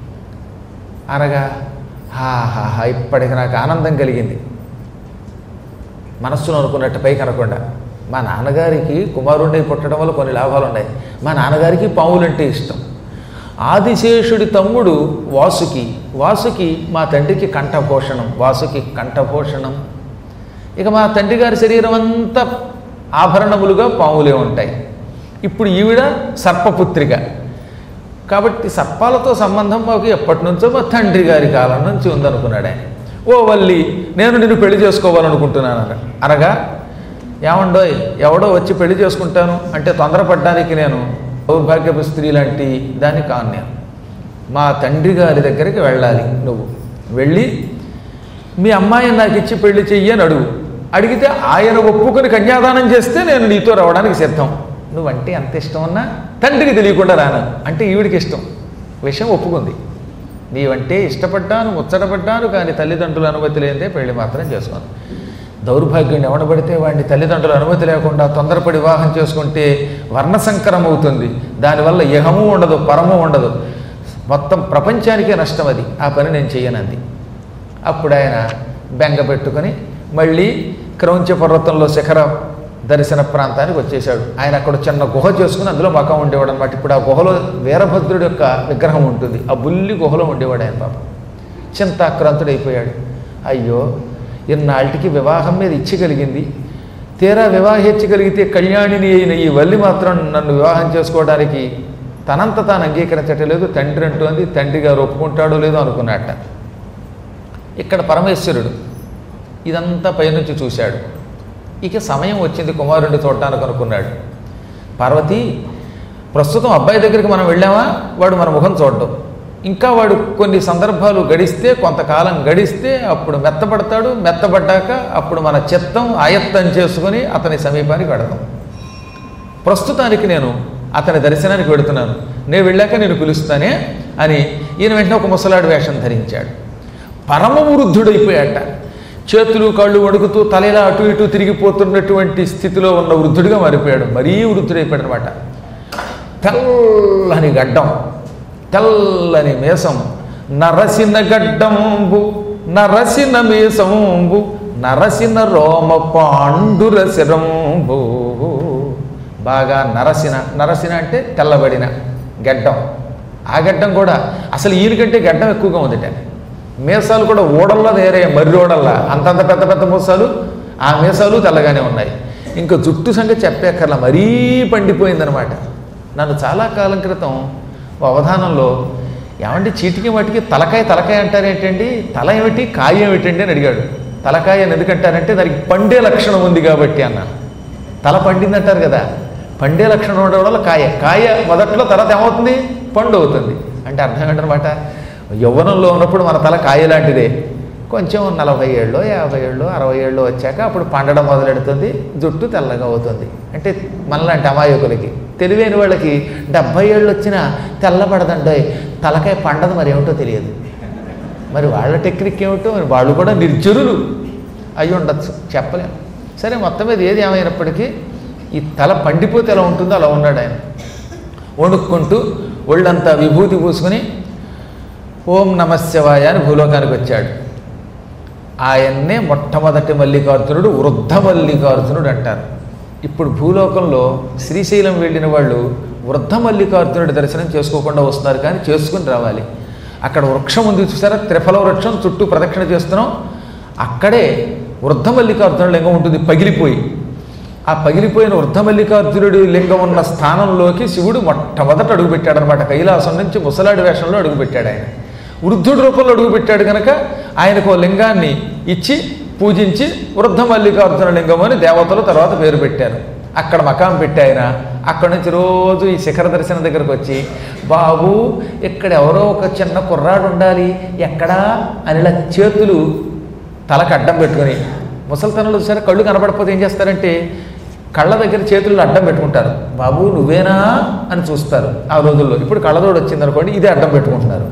అనగా హాహాహా ఇప్పటికి నాకు ఆనందం కలిగింది మనస్సులో అనుకున్నట్టు పైకి అనకుండా మా నాన్నగారికి కుమారుండై పుట్టడం వల్ల కొన్ని లాభాలు ఉన్నాయి మా నాన్నగారికి పావులంటే ఇష్టం ఆదిశేషుడి తమ్ముడు వాసుకి వాసుకి మా తండ్రికి కంఠభూషణం వాసుకి కంఠభూషణం ఇక మా తండ్రి గారి శరీరం అంతా ఆభరణములుగా పాములే ఉంటాయి ఇప్పుడు ఈవిడ సర్పపుత్రిక కాబట్టి సర్పాలతో సంబంధం మాకు ఎప్పటి నుంచో మా తండ్రి గారి కాలం నుంచి ఉందనుకున్నాడు ఆయన ఓ వల్లి నేను నిన్ను పెళ్లి చేసుకోవాలనుకుంటున్నాను అన అనగా ఏమండోయ్ ఎవడో వచ్చి పెళ్లి చేసుకుంటాను అంటే తొందరపడ్డానికి నేను దౌర్భాగ్యపు స్త్రీ లాంటి దాన్ని కాను నేను మా తండ్రి గారి దగ్గరికి వెళ్ళాలి నువ్వు వెళ్ళి మీ అమ్మాయిని నాకు ఇచ్చి పెళ్లి చెయ్యి అని అడుగు అడిగితే ఆయన ఒప్పుకొని కన్యాదానం చేస్తే నేను నీతో రావడానికి సిద్ధం నువ్వంటే ఎంత ఇష్టం ఉన్నా తండ్రికి తెలియకుండా రాను అంటే ఈవిడికి ఇష్టం విషయం ఒప్పుకుంది నీవంటే ఇష్టపడ్డాను ముచ్చటపడ్డాను కానీ తల్లిదండ్రుల అనుమతి లేదే పెళ్లి మాత్రం చేసుకోను దౌర్భాగ్యం ఎవడబడితే వాడిని తల్లిదండ్రుల అనుమతి లేకుండా తొందరపడి వివాహం చేసుకుంటే వర్ణసంకరం అవుతుంది దానివల్ల ఇహము ఉండదు పరము ఉండదు మొత్తం ప్రపంచానికే నష్టం అది ఆ పని నేను చెయ్యనంది అప్పుడు ఆయన బెంగ పెట్టుకొని మళ్ళీ క్రౌంచ పర్వతంలో శిఖర దర్శన ప్రాంతానికి వచ్చేసాడు ఆయన అక్కడ చిన్న గుహ చేసుకుని అందులో మకం ఉండేవాడు అనమాట ఇప్పుడు ఆ గుహలో వీరభద్రుడి యొక్క విగ్రహం ఉంటుంది ఆ బుల్లి గుహలో ఉండేవాడు ఆయన పాపం చింతాక్రాంతుడైపోయాడు అయ్యో ఇన్నాళ్ళకి వివాహం మీద ఇచ్చి కలిగింది తీరా వివాహేచ్ఛ కలిగితే కళ్యాణిని అయిన ఈ వల్లి మాత్రం నన్ను వివాహం చేసుకోవడానికి తనంత తాను అంగీకరించటలేదు తండ్రి అంటోంది తండ్రి గారు ఒప్పుకుంటాడో లేదో అనుకున్నట్ట ఇక్కడ పరమేశ్వరుడు ఇదంతా పైనుంచి చూశాడు ఇక సమయం వచ్చింది కుమారుడిని చూడటానికి అనుకున్నాడు పార్వతి ప్రస్తుతం అబ్బాయి దగ్గరికి మనం వెళ్ళామా వాడు మన ముఖం చూడడం ఇంకా వాడు కొన్ని సందర్భాలు గడిస్తే కొంతకాలం గడిస్తే అప్పుడు మెత్తపడతాడు మెత్తబడ్డాక అప్పుడు మన చిత్తం ఆయత్తం చేసుకొని అతని సమీపానికి వెడదాం ప్రస్తుతానికి నేను అతని దర్శనానికి వెడుతున్నాను నేను వెళ్ళాక నేను పిలుస్తానే అని ఈయన వెంటనే ఒక ముసలాడు వేషం ధరించాడు పరమ వృద్ధుడైపోయాట చేతులు కళ్ళు వణుకుతూ తలలా అటు ఇటు తిరిగిపోతున్నటువంటి స్థితిలో ఉన్న వృద్ధుడిగా మారిపోయాడు మరీ వృద్ధుడైపోయాడు అనమాట తెల్లని గడ్డం తెల్లని మేసం నరసిన గడ్డంబు నరసిన మేసంబు నరసిన రోమ పాండుర శిరంబు బాగా నరసిన నరసిన అంటే తెల్లబడిన గడ్డం ఆ గడ్డం కూడా అసలు ఈయనకంటే గడ్డం ఎక్కువగా ఉందిట మీసాలు కూడా ఓడల్లా వేరే మర్రి ఓడల్లా అంతంత పెద్ద పెద్ద మూసాలు ఆ మీసాలు తెల్లగానే ఉన్నాయి ఇంకా జుట్టు సంగతి చెప్పేకర్లా మరీ పండిపోయిందనమాట నన్ను చాలా కాలం క్రితం ఓ అవధానంలో ఏమంటే చీటికి వాటికి తలకాయ తలకాయ అంటారేంటండి తల ఏమిటి కాయ ఏమిటండి అని అడిగాడు తలకాయ అని ఎందుకంటారంటే దానికి పండే లక్షణం ఉంది కాబట్టి అన్నాను తల పండింది అంటారు కదా పండే లక్షణం ఉండడం వల్ల కాయ కాయ మొదట్లో తర్వాత ఏమవుతుంది పండు అవుతుంది అంటే అర్థం ఏంటనమాట యవ్వనంలో ఉన్నప్పుడు మన తల కాయ లాంటిదే కొంచెం నలభై ఏళ్ళు యాభై ఏళ్ళు అరవై ఏళ్ళు వచ్చాక అప్పుడు పండడం మొదలెడుతుంది జుట్టు తెల్లగా అవుతుంది అంటే మనలాంటి అమాయకులకి తెలివైన వాళ్ళకి డెబ్భై ఏళ్ళు వచ్చినా తెల్లబడదండోయ్ తలకాయ పండదు మరి ఏమిటో తెలియదు మరి వాళ్ళ టెక్నిక్ ఏమిటో మరి వాళ్ళు కూడా నిర్జరులు అయి ఉండొచ్చు చెప్పలేం సరే మొత్తం మీద ఏది ఏమైనప్పటికీ ఈ తల పండిపోతే ఎలా ఉంటుందో అలా ఉన్నాడు ఆయన వణుక్కుంటూ ఒళ్ళంతా విభూతి పూసుకుని ఓం నమశివాయ అని భూలోకానికి వచ్చాడు ఆయన్నే మొట్టమొదటి మల్లికార్జునుడు వృద్ధ మల్లికార్జునుడు అంటారు ఇప్పుడు భూలోకంలో శ్రీశైలం వెళ్ళిన వాళ్ళు వృద్ధ మల్లికార్జునుడి దర్శనం చేసుకోకుండా వస్తున్నారు కానీ చేసుకుని రావాలి అక్కడ వృక్షం ఉంది చూసారా త్రిఫల వృక్షం చుట్టూ ప్రదక్షిణ చేస్తున్నాం అక్కడే వృద్ధ మల్లికార్జునుడి లింగం ఉంటుంది పగిలిపోయి ఆ పగిలిపోయిన వృద్ధ మల్లికార్జునుడి లింగం ఉన్న స్థానంలోకి శివుడు మొట్టమొదట అడుగుపెట్టాడనమాట కైలాసం నుంచి ముసలాడి వేషంలో అడుగుపెట్టాడు ఆయన వృద్ధుడి రూపంలో అడుగుపెట్టాడు కనుక ఆయనకు ఓ లింగాన్ని ఇచ్చి పూజించి వృద్ధ మల్లికార్జున లింగం అని దేవతలు తర్వాత పేరు పెట్టారు అక్కడ మకాం పెట్టి ఆయన అక్కడి నుంచి రోజు ఈ శిఖర దర్శనం దగ్గరకు వచ్చి బాబు ఇక్కడ ఎవరో ఒక చిన్న కుర్రాడు ఉండాలి ఎక్కడా అని ఇలా చేతులు తలకు అడ్డం పెట్టుకొని ముసలితనంలో సరే కళ్ళు కనపడకపోతే ఏం చేస్తారంటే కళ్ళ దగ్గర చేతుల్లో అడ్డం పెట్టుకుంటారు బాబు నువ్వేనా అని చూస్తారు ఆ రోజుల్లో ఇప్పుడు కళ్ళతోడు వచ్చింది అనుకోండి ఇదే అడ్డం పెట్టుకుంటున్నారు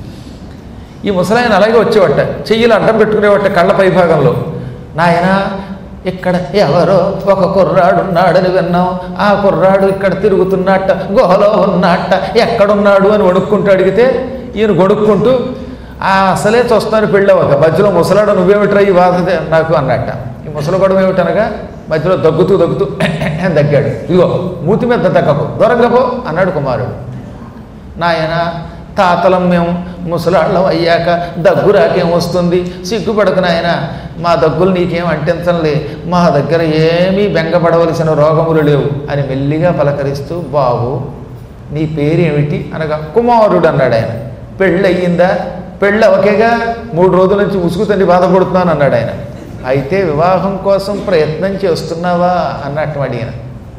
ఈ ముసలాయన అలాగే వచ్చేవట చెయ్యిలు అడ్డం పెట్టుకునేవట కళ్ళ పైభాగంలో నాయన ఇక్కడ ఎవరో ఒక కుర్రాడు ఉన్నాడని విన్నాం ఆ కుర్రాడు ఇక్కడ తిరుగుతున్నట్ట గుహలో ఉన్నట్ట ఎక్కడున్నాడు అని వణుక్కుంటూ అడిగితే ఈయన గొడుక్కుంటూ ఆ అసలే చూస్తాను పెళ్ళవక మధ్యలో ముసలాడు నువ్వేమిట్రా ఈ బాధ నాకు అన్నట్ట ఈ ముసలగొడవ ఏమిటనగా మధ్యలో దగ్గుతూ దగ్గుతూ దగ్గాడు ఇదిగో మూతి మీద దగ్గకు దూరంగా పో అన్నాడు కుమారుడు నాయన తాతలం మేము ముసలాళ్ళం అయ్యాక దగ్గు రాకేం వస్తుంది సిగ్గుపడకు నాయన మా దగ్గులు నీకేం అంటించంలే మా దగ్గర ఏమీ బెంగపడవలసిన రోగములు లేవు అని మెల్లిగా పలకరిస్తూ బాబు నీ పేరేమిటి అనగా కుమారుడు అన్నాడు ఆయన పెళ్ళి అయ్యిందా పెళ్ళి అవకేగా మూడు రోజుల నుంచి ఉసుగు తండ్రి బాధపడుతున్నాను అన్నాడు ఆయన అయితే వివాహం కోసం ప్రయత్నం చేస్తున్నావా అన్నట్టు అడిగిన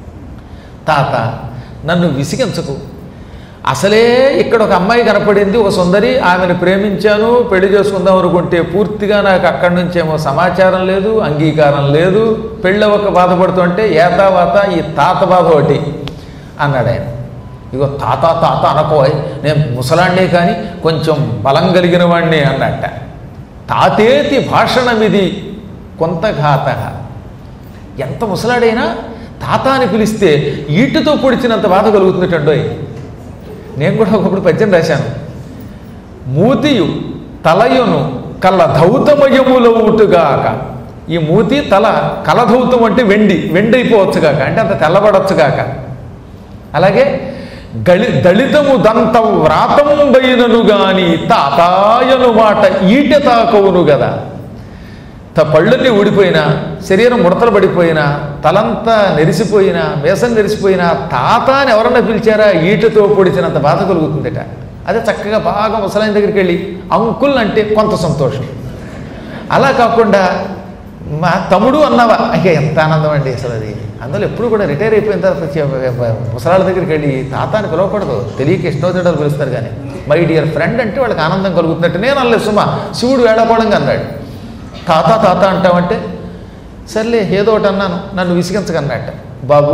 తాత నన్ను విసిగించకు అసలే ఇక్కడ ఒక అమ్మాయి కనపడింది ఒక సుందరి ఆమెను ప్రేమించాను పెళ్లి చేసుకుందాం అనుకుంటే పూర్తిగా నాకు అక్కడి నుంచేమో సమాచారం లేదు అంగీకారం లేదు పెళ్ళి ఒక బాధపడుతుంటే ఏతావాత ఈ తాత బాధ ఒకటి అన్నాడు ఆయన ఇగో తాత తాత అనకోయ్ నేను ముసలాండే కానీ కొంచెం బలం కలిగిన వాడిని అన్నట్ట తాతేతి భాషణమిది కొంతఘాత ఎంత ముసలాడైనా తాత అని పిలిస్తే ఈటుతో పొడిచినంత బాధ కలుగుతుందటండోయ్ నేను కూడా ఒకప్పుడు పద్యం రాశాను మూతియు తలయును కళ్ళ ధౌతమయములవుటుగాక ఈ మూతి తల కలధౌతం అంటే వెండి వెండి అయిపోవచ్చుగాక అంటే అంత తెల్లబడొచ్చుగాక అలాగే గళి దళితము దంతం వ్రాతం బైనను గాని తాతాయను మాట ఈట తాకవును గదా త పళ్ళన్నీ ఊడిపోయినా శరీరం ముడతలు పడిపోయినా తలంతా నెరిసిపోయినా వేసం నెరిసిపోయినా తాత అని ఎవరన్నా పిలిచారా ఈటతో పొడిచినంత బాధ కలుగుతుందట అదే చక్కగా బాగా ముసలాయన దగ్గరికి వెళ్ళి అంకుల్ అంటే కొంత సంతోషం అలా కాకుండా మా తమ్ముడు అన్నావా అయ్యా ఎంత ఆనందం అండి అసలు అది అందులో ఎప్పుడు కూడా రిటైర్ అయిపోయిన తర్వాత చే- ముసలాళ్ళ దగ్గరికి వెళ్ళి తాత అని పిలవకూడదు తెలియక ఇష్టోచడాలు పిలుస్తారు కానీ మై డియర్ ఫ్రెండ్ అంటే వాళ్ళకి ఆనందం కలుగుతున్నట్టు నేను అనలేదు సుమా శివుడు వేళాకోళంగా అన్నాడు తాత తాత అంటావంటే సర్లే ఏదో ఒకటి అన్నాను నన్ను విసిగించకన్నట్ట బాబు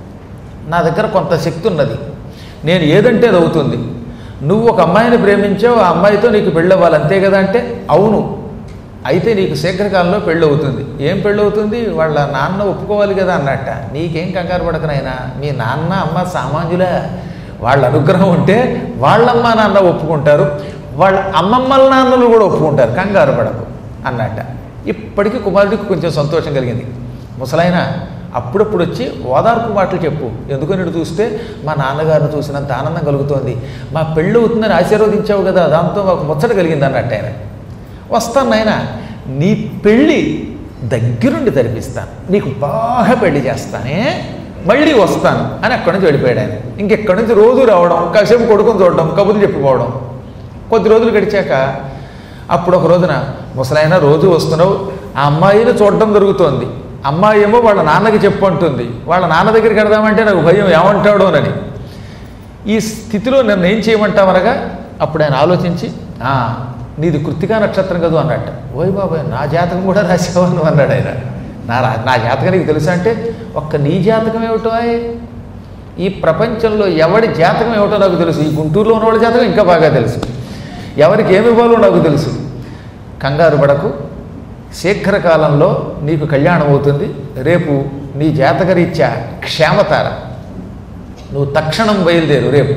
నా దగ్గర కొంత శక్తి ఉన్నది నేను ఏదంటే అది అవుతుంది నువ్వు ఒక అమ్మాయిని ప్రేమించావు ఆ అమ్మాయితో నీకు పెళ్ళి అవ్వాలి అంతే కదా అంటే అవును అయితే నీకు శీఘ్రకాలంలో పెళ్ళి అవుతుంది ఏం పెళ్ళి అవుతుంది వాళ్ళ నాన్న ఒప్పుకోవాలి కదా అన్నట్ట నీకేం కంగారు పడకనైనా మీ నాన్న అమ్మ సామాన్యులే వాళ్ళ అనుగ్రహం ఉంటే వాళ్ళమ్మ నాన్న ఒప్పుకుంటారు వాళ్ళ అమ్మమ్మల నాన్నలు కూడా ఒప్పుకుంటారు కంగారు పడకు అన్నట్ట ఇప్పటికీ కుమారుడికి కొంచెం సంతోషం కలిగింది ముసలాయన అప్పుడప్పుడు వచ్చి ఓదార్పు మాటలు చెప్పు ఎందుకని చూస్తే మా నాన్నగారిని చూసినంత ఆనందం కలుగుతోంది మా పెళ్ళి అవుతుందని ఆశీర్వదించావు కదా దాంతో మాకు ముచ్చట కలిగింది అన్నట్టు ఆయన వస్తాను నాయన నీ పెళ్ళి దగ్గరుండి జరిపిస్తాను నీకు బాగా పెళ్లి చేస్తానే మళ్ళీ వస్తాను అని అక్కడి నుంచి వెళ్ళిపోయాడు ఆయన ఇంకెక్కడి నుంచి రోజు రావడం కాసేపు కొడుకుని చూడడం కబుర్లు చెప్పిపోవడం కొద్ది రోజులు గడిచాక అప్పుడు ఒక రోజున ముసలాయన రోజు వస్తున్నావు ఆ అమ్మాయిని చూడడం జరుగుతోంది అమ్మాయి ఏమో వాళ్ళ నాన్నకి చెప్పు అంటుంది వాళ్ళ నాన్న దగ్గరికి వెడదామంటే నాకు భయం ఏమంటాడోనని ఈ స్థితిలో నన్ను ఏం చేయమంటావనగా అప్పుడు ఆయన ఆలోచించి "ఆ, నీది కృత్తికా నక్షత్రం కదూ అన్నట్ట ఓయ్ బాబాయ్ నా జాతకం కూడా రాసేవాను అన్నాడు ఆయన నా రా- నా జాతకం నీకు తెలుసా అంటే ఒక్క నీ జాతకం ఏమిటో ఆయ్? ఈ ప్రపంచంలో ఎవడి జాతకం ఏమిటో నాకు తెలుసు ఈ గుంటూరులో ఉన్నవాడి జాతకం ఇంకా బాగా తెలుసు ఎవరికి ఏమి ఇవ్వాలో నాకు తెలుసు కంగారు పడకు శీఘ్రకాలంలో నీకు కళ్యాణం అవుతుంది రేపు నీ జాతకరీత్యా క్షేమతార నువ్వు తక్షణం బయలుదేరు రేపు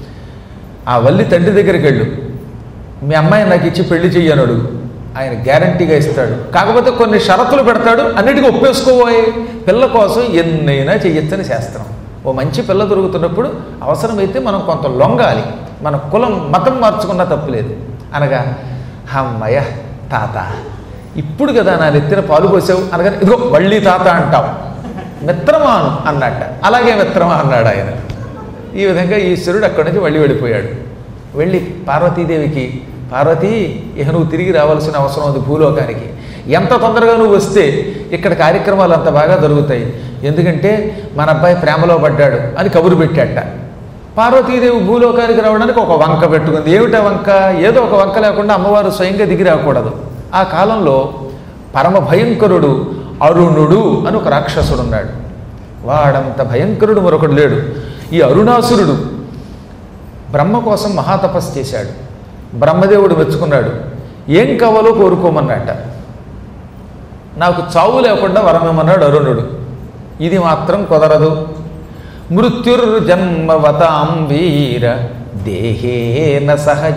ఆ వల్లి తండ్రి దగ్గరికి వెళ్ళు మీ అమ్మాయి నాకు ఇచ్చి పెళ్లి చెయ్యనడు ఆయన గ్యారంటీగా ఇస్తాడు కాకపోతే కొన్ని షరతులు పెడతాడు అన్నిటికీ ఒప్పేసుకోబోయే పిల్ల కోసం ఎన్నైనా చెయ్యొచ్చని శాస్త్రం ఓ మంచి పిల్ల దొరుకుతున్నప్పుడు అవసరమైతే మనం కొంత లొంగాలి మన కులం మతం మార్చుకున్నా తప్పులేదు అనగా అమ్మయ్య తాత ఇప్పుడు కదా నా నెత్తిన పాలు పోసావు అనగానే ఇదిగో వళ్ళీ తాత అంటావు మిత్రమాను అన్నట్ట అలాగే మిత్రమా అన్నాడు ఆయన ఈ విధంగా ఈశ్వరుడు అక్కడి నుంచి మళ్ళీ వెళ్ళిపోయాడు వెళ్ళి పార్వతీదేవికి పార్వతీ ఇక నువ్వు తిరిగి రావాల్సిన అవసరం ఉంది భూలోకానికి ఎంత తొందరగా నువ్వు వస్తే ఇక్కడ కార్యక్రమాలు అంత బాగా జరుగుతాయి ఎందుకంటే మన అబ్బాయి ప్రేమలో పడ్డాడు అని కబురు పెట్టాట పార్వతీదేవి భూలోకానికి రావడానికి ఒక వంక పెట్టుకుంది ఏమిటా వంక ఏదో ఒక వంక లేకుండా అమ్మవారు స్వయంగా దిగి రాకూడదు ఆ కాలంలో పరమ భయంకరుడు అరుణుడు అని ఒక రాక్షసుడు ఉన్నాడు వాడంత భయంకరుడు మరొకడు లేడు ఈ అరుణాసురుడు బ్రహ్మ కోసం మహాతపస్సు చేశాడు బ్రహ్మదేవుడు మెచ్చుకున్నాడు ఏం కావాలో కోరుకోమన్నట్ట నాకు చావు లేకుండా వరమేమన్నాడు అరుణుడు ఇది మాత్రం కుదరదు మృత్యుర్జన్మవతాం వీర దేహేన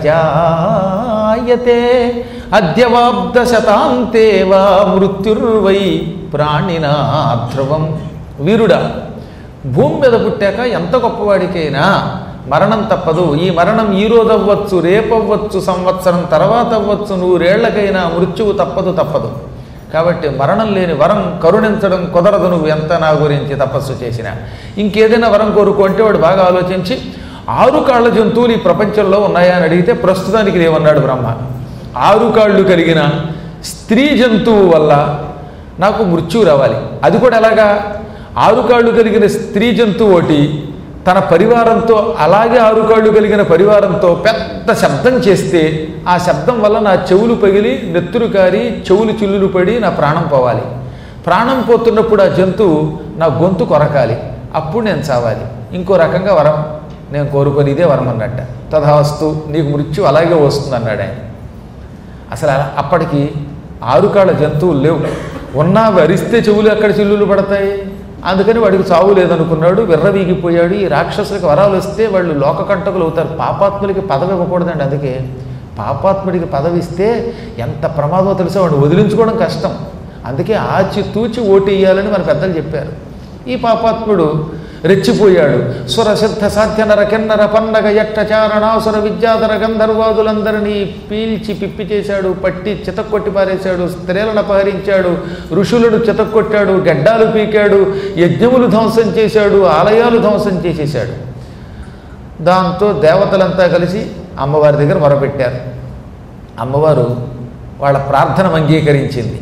సహజాయతే అద్యవాబ్ద శతాంతే వా మృత్యుర్వై ప్రాణినా ధ్రువం వీరుడా భూమి మీద పుట్టాక ఎంత గొప్పవాడికైనా మరణం తప్పదు ఈ మరణం ఈ రోజు అవ్వచ్చు రేపవ్వచ్చు సంవత్సరం తర్వాత అవ్వచ్చు నూరేళ్లకైనా మృత్యువు తప్పదు తప్పదు కాబట్టి మరణం లేని వరం కరుణించడం కుదరదు నువ్వు ఎంత నా గురించి తపస్సు చేసినా ఇంకేదైనా వరం కోరుకో అంటే వాడు బాగా ఆలోచించి ఆరు కాళ్ళ జంతువులు ఈ ప్రపంచంలో ఉన్నాయా అని అడిగితే ప్రస్తుతానికి లేవన్నాడు బ్రహ్మ ఆరు కాళ్ళు కలిగిన స్త్రీ జంతువు వల్ల నాకు మృత్యువు రావాలి అది కూడా ఎలాగా ఆరు కాళ్ళు కలిగిన స్త్రీ జంతువు ఒకటి తన పరివారంతో అలాగే ఆరు కాళ్ళు కలిగిన పరివారంతో పెద్ద శబ్దం చేస్తే ఆ శబ్దం వల్ల నా చెవులు పగిలి నెత్తురు కారి చెవులు చిల్లులు పడి నా ప్రాణం పోవాలి ప్రాణం పోతున్నప్పుడు ఆ జంతువు నా గొంతు కొరకాలి అప్పుడు నేను చావాలి ఇంకో రకంగా వరం నేను కోరుకొని ఇదే వరం అన్నట్ట తథాస్తు నీకు మృత్యు అలాగే వస్తుంది అన్నాడు ఆయన అసలు అలా- అప్పటికి ఆరు కాళ్ళ జంతువులు లేవు ఉన్నా వరిస్తే చెవులు ఎక్కడ చిల్లులు పడతాయి అందుకని వాడికి చావు లేదనుకున్నాడు విర్రవీగిపోయాడు ఈ రాక్షసులకు వరాలు వస్తే వాళ్ళు లోకకంటకులు అవుతారు పాపాత్ములకి పదవి ఇవ్వకూడదండి అందుకే పాపాత్ముడికి పదవి ఇస్తే ఎంత ప్రమాదమో తెలుసో వాడిని వదిలించుకోవడం కష్టం అందుకే ఆచి తూచి ఓటు వేయాలని మన పెద్దలు చెప్పారు ఈ పాపాత్ముడు రెచ్చిపోయాడు సుర సిద్ధ సాధ్య నర కిన్నర పన్నగ యట్ట చారణాసుర విద్యాధర గంధర్వాదులందరినీ పీల్చి పిప్పి చేశాడు పట్టి చితక్కొట్టి పారేశాడు స్త్రీలను అపహరించాడు ఋషులను చితక్కొట్టాడు గడ్డాలు పీకాడు యజ్ఞములు ధ్వంసం చేశాడు ఆలయాలు ధ్వంసం చేసేశాడు దాంతో దేవతలంతా కలిసి అమ్మవారి దగ్గర మొరపెట్టారు అమ్మవారు వాళ్ళ ప్రార్థన అంగీకరించింది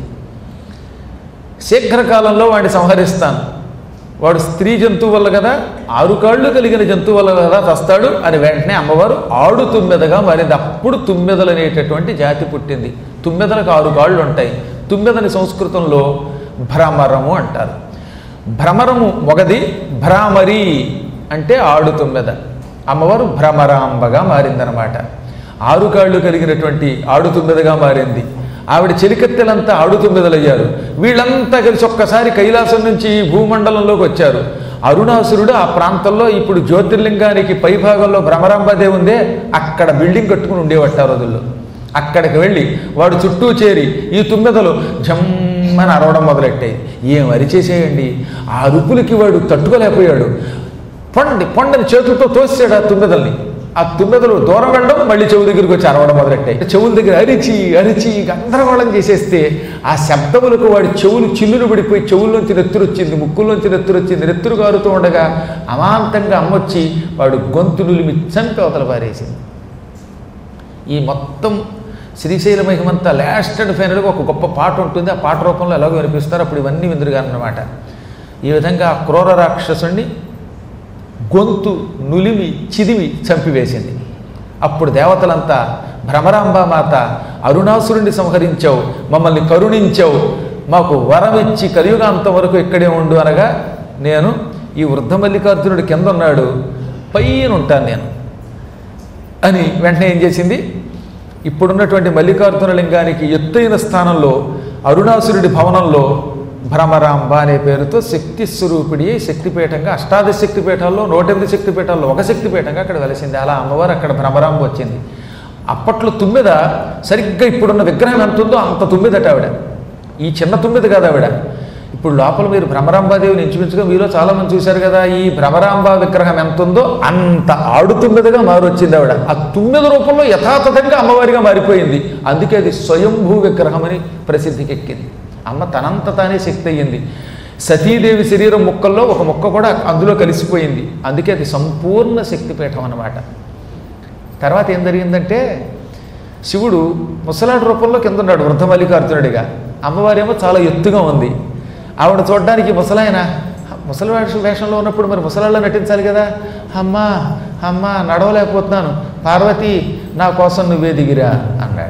శీఘ్రకాలంలో వాడిని సంహరిస్తాను వాడు స్త్రీ జంతువు వల్ల కదా ఆరు కాళ్ళు కలిగిన జంతువు వల్ల కదా చస్తాడు అని వెంటనే అమ్మవారు ఆడు తుమ్మెదగా మారింది అప్పుడు తుమ్మెదలు అనేటటువంటి జాతి పుట్టింది తుమ్మెదలకు ఆరు కాళ్ళు ఉంటాయి తుమ్మెదని సంస్కృతంలో భ్రమరము అంటారు భ్రమరము మొగది భ్రామరి అంటే ఆడు తుమ్మెద అమ్మవారు భ్రమరాంబగా మారిందనమాట ఆరు కాళ్ళు కలిగినటువంటి ఆడు తుమ్మెదగా మారింది ఆవిడ చెలికత్తెలంతా ఆడు తుమ్మెదలయ్యారు వీళ్ళంతా కలిసి ఒక్కసారి కైలాసం నుంచి ఈ భూమండలంలోకి వచ్చారు అరుణాసురుడు ఆ ప్రాంతంలో ఇప్పుడు జ్యోతిర్లింగానికి పైభాగంలో భ్రమరాంబదే ఉందే అక్కడ బిల్డింగ్ కట్టుకుని ఉండేవట్ట ఆ రోజుల్లో అక్కడికి వెళ్ళి వాడు చుట్టూ చేరి ఈ తుమ్మెదలు జమ్మని అరవడం మొదలెట్టాయి ఏం అరిచేసేయండి ఆ అరుపులకి వాడు తట్టుకోలేకపోయాడు పొండి పొండని చేతులతో తోసాడు ఆ తుమ్మెదల్ని ఆ తుమ్మెదలు దూరం వెళ్ళడం మళ్ళీ చెవు దగ్గరికి వచ్చి అరవడం మొదలెట్టాయి చెవుల దగ్గర అరిచి అరిచి గందరగోళం చేసేస్తే ఆ శబ్దములకు వాడి చెవులు చిల్లులు పడిపోయి చెవుల్లోంచి నెత్తురు వచ్చింది ముక్కుల్లోంచి నెత్తురు వచ్చింది నెత్తురు కారుతూ ఉండగా అమాంతంగా అమ్మొచ్చి వాడు గొంతు నులిమి చంపి అవతల పారేసింది ఈ మొత్తం శ్రీశైల మహిమంతా లాస్ట్ అండ్ ఫైనల్గా ఒక గొప్ప పాట ఉంటుంది ఆ పాట రూపంలో ఎలాగో వినిపిస్తారు అప్పుడు ఇవన్నీ విందురుగానమాట ఈ విధంగా ఆ క్రూర రాక్షసుణ్ణి గొంతు నులిమి చిదిమి చంపివేసింది అప్పుడు దేవతలంతా భ్రమరాంబ మాత అరుణాసురుణ్ణి సంహరించావు మమ్మల్ని కరుణించావు మాకు వరమిచ్చి కలియుగాంతం వరకు ఇక్కడే ఉండు అనగా నేను ఈ వృద్ధ మల్లికార్జునుడి కింద ఉన్నాడు పైన ఉంటాను నేను అని వెంటనే ఏం చేసింది ఇప్పుడున్నటువంటి మల్లికార్జున లింగానికి ఎత్తైన స్థానంలో అరుణాసురుడి భవనంలో భ్రమరాంబ అనే పేరుతో శక్తి స్వరూపిడి శక్తిపీఠంగా అష్టాదశ శక్తిపీఠాల్లో నూట ఎనిమిది శక్తిపీఠాల్లో ఒక శక్తిపీఠంగా అక్కడ వెలిసింది అలా అమ్మవారు అక్కడ భ్రమరాంబ వచ్చింది అప్పట్లో తుమ్మిద సరిగ్గా ఇప్పుడున్న విగ్రహం ఎంత ఉందో అంత తుమ్మిదట ఆవిడ ఈ చిన్న తుమ్మిద కాదు ఆవిడ ఇప్పుడు లోపల మీరు భ్రమరాంబాదేవిని ఇంచుమించుగా మీలో చాలా మంది చూశారు కదా ఈ భ్రమరాంబ విగ్రహం ఎంత ఉందో అంత ఆడు తుమ్మిదగా మారొచ్చింది ఆవిడ ఆ తుమ్మిద రూపంలో యథాతథంగా అమ్మవారిగా మారిపోయింది అందుకే అది స్వయంభూ విగ్రహం అని ప్రసిద్ధికి ఎక్కింది అమ్మ తనంత తానే శక్తి అయ్యింది సతీదేవి శరీరం ముక్కల్లో ఒక ముక్క కూడా అందులో కలిసిపోయింది అందుకే అది సంపూర్ణ శక్తిపీఠం అన్నమాట తర్వాత ఏం జరిగిందంటే శివుడు ముసలాడి రూపంలో కింద ఉన్నాడు వృద్ధ మల్లికార్జునుడిగా అమ్మవారేమో చాలా ఎత్తుగా ఉంది ఆవిడ చూడడానికి ముసలాయన ముసలివాడి వేషంలో ఉన్నప్పుడు మరి ముసలాళ్ళ నటించాలి కదా అమ్మా అమ్మా నడవలేకపోతున్నాను పార్వతి నా కోసం నువ్వే దిగిరా అన్నాడు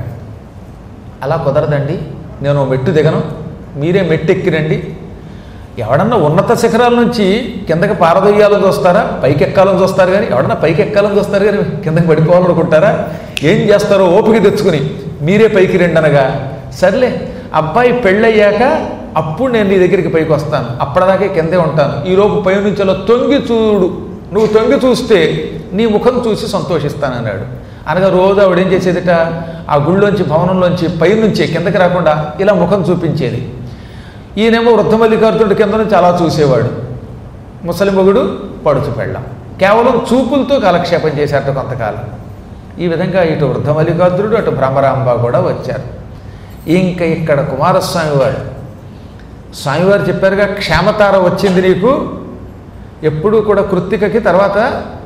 అలా కుదరదండి నేను ఓ మెట్టు దిగను మీరే మెట్టు ఎక్కిరండి ఎవడన్నా ఉన్నత శిఖరాల నుంచి కిందకి పారదొయ్యాలని చూస్తారా పైకి ఎక్కాలని చూస్తారు కానీ ఎవడన్నా పైకి ఎక్కాలని చూస్తారు కానీ కిందకి పడిపోవాలనుకుంటారా ఏం చేస్తారో ఓపిక తెచ్చుకుని మీరే పైకి రండి అనగా సర్లే అబ్బాయి పెళ్ళయ్యాక అప్పుడు నేను నీ దగ్గరికి పైకి వస్తాను అప్పటిదాకే కిందే ఉంటాను ఈలోపు పై నుంచి అలా తొంగి చూడు నువ్వు తొంగి చూస్తే నీ ముఖం చూసి సంతోషిస్తానన్నాడు అనగా రోజు ఆవిడ ఏం చేసేదిట ఆ గుళ్ళోంచి భవనంలోంచి పైనుంచి కిందకి రాకుండా ఇలా ముఖం చూపించేది ఈయనేమో వృద్ధ మల్లికార్జునుడి కింద నుంచి అలా చూసేవాడు ముసలి మొగుడు పడుచు పెళ్ళం కేవలం చూపులతో కాలక్షేపం చేశారట కొంతకాలం ఈ విధంగా ఇటు వృద్ధ మల్లికార్జునుడు అటు భ్రమరాంబ కూడా వచ్చారు ఇంకా ఇక్కడ కుమారస్వామి వారు స్వామివారు చెప్పారుగా క్షేమతార వచ్చింది నీకు ఎప్పుడూ కూడా కృత్తికకి తర్వాత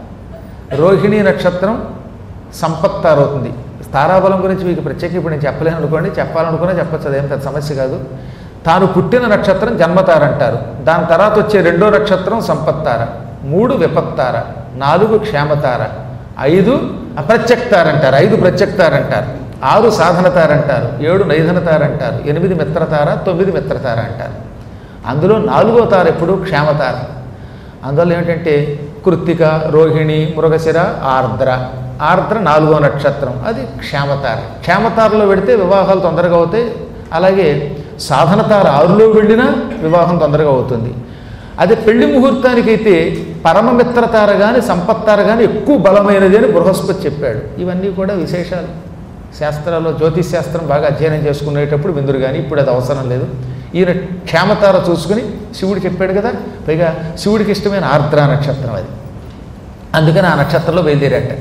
రోహిణీ నక్షత్రం సంపత్తార అవుతుంది తారాబలం గురించి మీకు ప్రత్యేక ఇప్పుడు నేను చెప్పలేను అనుకోండి చెప్పాలనుకున్నా చెప్పచ్చు అదేం పెద్ద సమస్య కాదు తాను పుట్టిన నక్షత్రం జన్మతార అంటారు దాని తర్వాత వచ్చే రెండో నక్షత్రం సంపత్తార మూడు విపత్తార నాలుగు క్షేమతార ఐదు అప్రత్యక్తార అంటారు ఐదు ప్రత్యక్తార అంటారు ఆరు సాధనతార అంటారు ఏడు నైధనతార అంటారు ఎనిమిది మిత్రతార తొమ్మిది మిత్రతార అంటారు అందులో నాలుగో తార ఎప్పుడు క్షేమతార అందువల్ల ఏమిటంటే కృత్తిక రోహిణి మృగశిర ఆర్ద్ర ఆర్ద్ర నాలుగో నక్షత్రం అది క్షేమతార క్షేమతారలో పెడితే వివాహాలు తొందరగా అవుతాయి అలాగే సాధనతార ఆరులో వెళ్ళినా వివాహం తొందరగా అవుతుంది అదే పెళ్లి ముహూర్తానికైతే పరమమిత్రతార కానీ సంపత్తార కానీ ఎక్కువ బలమైనది అని బృహస్పతి చెప్పాడు ఇవన్నీ కూడా విశేషాలు శాస్త్రాల్లో జ్యోతిష్ శాస్త్రం బాగా అధ్యయనం చేసుకునేటప్పుడు విందురు కానీ ఇప్పుడు అది అవసరం లేదు ఈయన క్షేమతార చూసుకుని శివుడు చెప్పాడు కదా పైగా శివుడికి ఇష్టమైన ఆర్ద్ర నక్షత్రం అది అందుకని ఆ నక్షత్రంలో బయలుదేరాట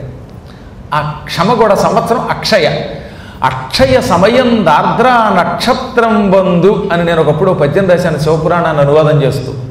ఆ క్షమ కూడా సంవత్సరం అక్షయ అక్షయ సమయం దార్ద్ర నక్షత్రం బంధు అని నేను ఒకప్పుడు పద్యం రాశాను శివపురాణాన్ని అనువాదం చేస్తూ